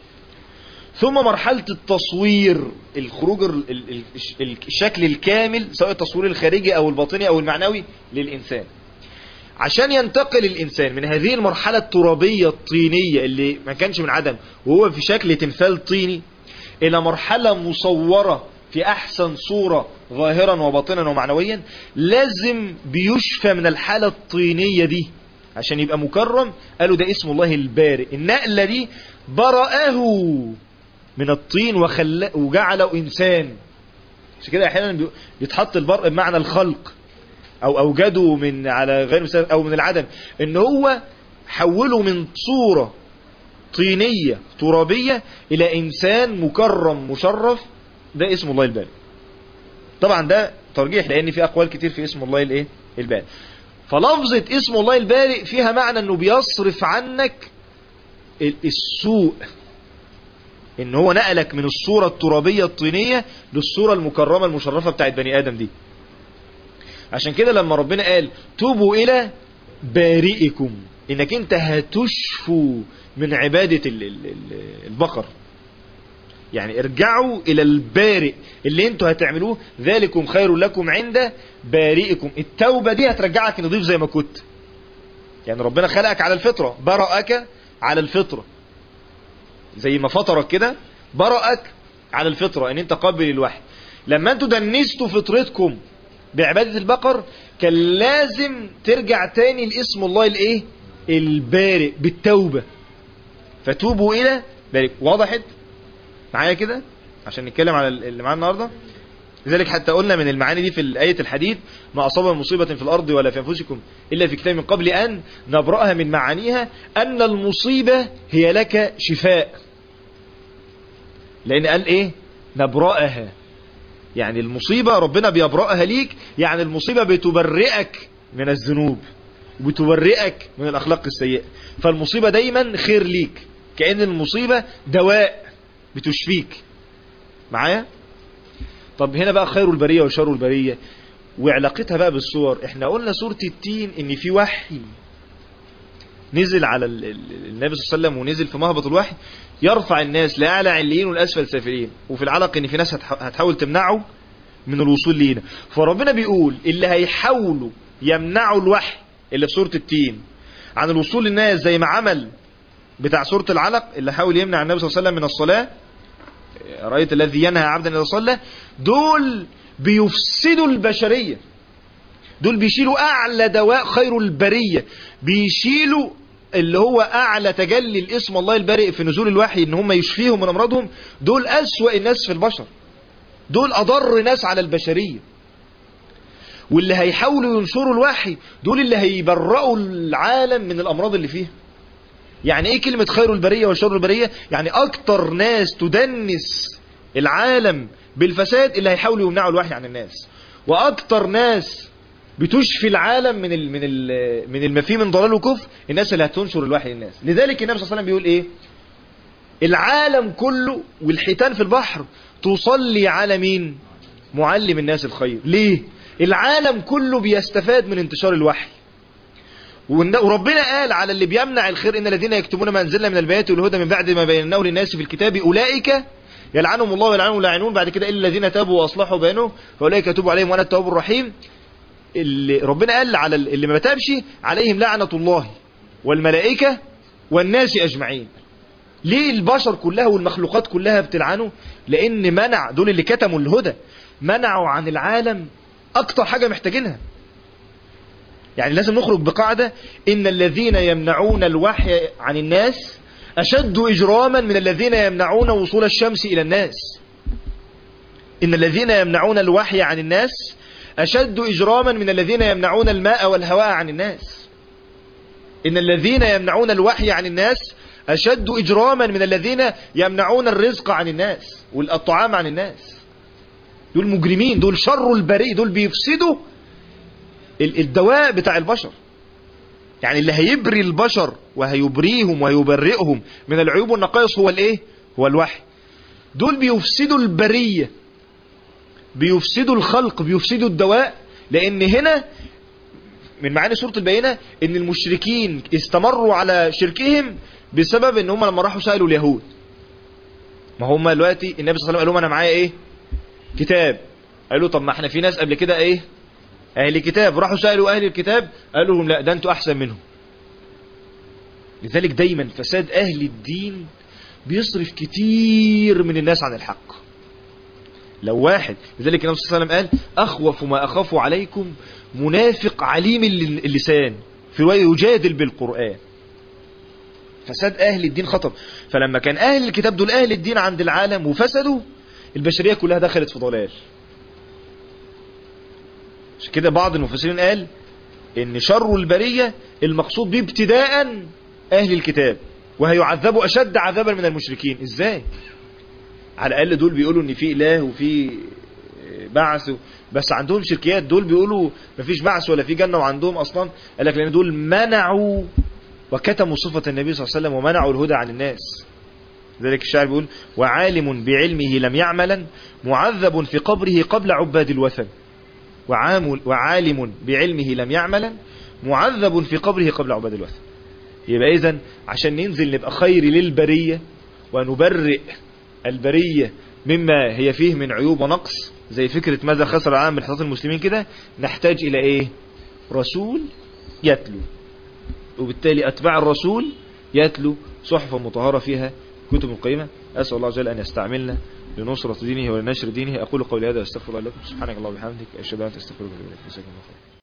ثم مرحلة التصوير الخروج ال- ال- ال- الشكل الكامل سواء التصوير الخارجي او الباطني او المعنوي للانسان عشان ينتقل الانسان من هذه المرحلة الترابية الطينية اللي ما كانش من عدم وهو في شكل تمثال طيني الى مرحلة مصورة في احسن صورة ظاهرا وباطنا ومعنويا لازم بيشفى من الحالة الطينية دي عشان يبقى مكرم قالوا ده اسم الله البارئ النقلة دي برأه من الطين وخل... وجعله إنسان عشان كده أحيانا بي- بيتحط البرء بمعنى الخلق أو أوجده من على غير مثال أو من العدم إن هو حوله من صورة طينية ترابية إلى إنسان مكرم مشرف ده اسم الله البارئ طبعا ده ترجيح لأن في أقوال كتير في اسم الله الإيه البارئ فلفظة اسم الله البارئ فيها معنى انه بيصرف عنك ال- السوء ان هو نقلك من الصورة الترابية الطينية للصورة المكرمة المشرفة بتاعت بني ادم دي عشان كده لما ربنا قال توبوا الى بارئكم انك انت هتشفوا من عبادة ال- ال- ال- البقر يعني ارجعوا الى البارئ اللي انتوا هتعملوه ذلكم خير لكم عند بارئكم التوبة دي هترجعك نضيف زي ما كنت يعني ربنا خلقك على الفطرة برأك على الفطرة زي ما فطرك كده برأك على الفطرة ان انت قابل الوحي لما انتوا دنستوا فطرتكم بعبادة البقر كان لازم ترجع تاني لاسم الله الايه البارئ بالتوبة فتوبوا الى بارئ وضحت معايا كده عشان نتكلم على اللي معانا النهارده لذلك حتى قلنا من المعاني دي في آية الحديد ما أصاب من مصيبة في الأرض ولا في أنفسكم إلا في كتاب من قبل أن نبرأها من معانيها أن المصيبة هي لك شفاء لأن قال إيه نبرأها يعني المصيبة ربنا بيبرأها ليك يعني المصيبة بتبرئك من الذنوب بتبرئك من الأخلاق السيئة فالمصيبة دايما خير ليك كأن المصيبة دواء بتشفيك معايا طب هنا بقى خير البرية وشر البرية وعلاقتها بقى بالصور احنا قلنا سورة التين ان في وحي نزل على ال- ال- النبي صلى الله عليه وسلم ونزل في مهبط الوحي يرفع الناس لأعلى عليين والأسفل سافلين وفي العلق ان في ناس هتح- هتحاول تمنعه من الوصول لينا فربنا بيقول اللي هيحاولوا يمنعوا الوحي اللي في سورة التين عن الوصول للناس زي ما عمل بتاع سورة العلق اللي حاول يمنع النبي صلى الله عليه وسلم من الصلاة رأيت الذي ينهى عبدا إذا صلى دول بيفسدوا البشرية دول بيشيلوا أعلى دواء خير البرية بيشيلوا اللي هو أعلى تجلي الاسم الله البارئ في نزول الوحي إن هم يشفيهم من أمراضهم دول أسوأ الناس في البشر دول أضر ناس على البشرية واللي هيحاولوا ينشروا الوحي دول اللي هيبرئوا العالم من الأمراض اللي فيها يعني ايه كلمة خير البرية وشر البرية يعني اكتر ناس تدنس العالم بالفساد اللي هيحاولوا يمنعوا الوحي عن الناس واكتر ناس بتشفي العالم من ال من ال من الما فيه من ضلال وكفر الناس اللي هتنشر الوحي للناس لذلك النبي صلى الله عليه وسلم بيقول ايه العالم كله والحيتان في البحر تصلي على مين معلم الناس الخير ليه العالم كله بيستفاد من انتشار الوحي والن- وربنا قال على اللي بيمنع الخير ان الذين يكتمون ما انزلنا من البيات والهدى من بعد ما بيناه للناس في الكتاب اولئك يلعنهم الله ويلعنهم اللاعنون بعد كده الا الذين تابوا واصلحوا بينهم فاولئك يتوب عليهم وانا التواب الرحيم اللي ربنا قال على اللي ما تابش عليهم لعنه الله والملائكه والناس اجمعين ليه البشر كلها والمخلوقات كلها بتلعنه لان منع دول اللي كتموا الهدى منعوا عن العالم اكتر حاجه محتاجينها يعني لازم نخرج بقاعدة إن الذين يمنعون الوحي عن الناس أشد إجراما من الذين يمنعون وصول الشمس إلى الناس إن الذين يمنعون الوحي عن الناس أشد إجراما من الذين يمنعون الماء والهواء عن الناس إن الذين يمنعون الوحي عن الناس أشد إجراما من الذين يمنعون الرزق عن الناس والطعام عن الناس دول مجرمين دول شر البريء دول بيفسدوا ال- الدواء بتاع البشر يعني اللي هيبري البشر وهيبريهم وهيبرئهم من العيوب والنقائص هو الايه هو الوحي دول بيفسدوا البرية بيفسدوا الخلق بيفسدوا الدواء لان هنا من معاني سورة البينة ان المشركين استمروا على شركهم بسبب ان هم لما راحوا سألوا اليهود ما هم دلوقتي النبي صلى الله عليه وسلم قال لهم انا معايا ايه كتاب قالوا طب ما احنا في ناس قبل كده ايه اهل الكتاب راحوا سألوا اهل الكتاب قالوا لهم لا ده انتوا احسن منهم لذلك دايما فساد اهل الدين بيصرف كتير من الناس عن الحق لو واحد لذلك النبي صلى الله عليه وسلم قال اخوف ما اخاف عليكم منافق عليم الل- اللسان في رواية يجادل بالقرآن فساد اهل الدين خطر فلما كان اهل الكتاب دول اهل الدين عند العالم وفسدوا البشرية كلها دخلت في ضلال عشان كده بعض المفسرين قال ان شر البرية المقصود به ابتداء اهل الكتاب وهيعذبوا اشد عذابا من المشركين ازاي على الاقل دول بيقولوا ان في اله وفي بعث بس عندهم شركيات دول بيقولوا مفيش بعث ولا في جنة وعندهم اصلا قال لك لان دول منعوا وكتموا صفة النبي صلى الله عليه وسلم ومنعوا الهدى عن الناس ذلك الشاعر بيقول وعالم بعلمه لم يعملا معذب في قبره قبل عباد الوثن وعام وعالم بعلمه لم يعملا معذب في قبره قبل عباد الوثن يبقى اذا عشان ننزل نبقى خير للبرية ونبرئ البرية مما هي فيه من عيوب ونقص زي فكرة ماذا خسر العالم من حصاد المسلمين كده نحتاج الى ايه رسول يتلو وبالتالي أتباع الرسول يتلو صحفا مطهرة فيها كتب قيمة أسأل الله جل أن يستعملنا لنصرة دينه ولنشر دينه أقول قولي هذا واستغفر الله لكم سبحانك الله وبحمدك أشهد أن لا إله إلا أنت أستغفرك وأتوب إليك جزاكم الله خير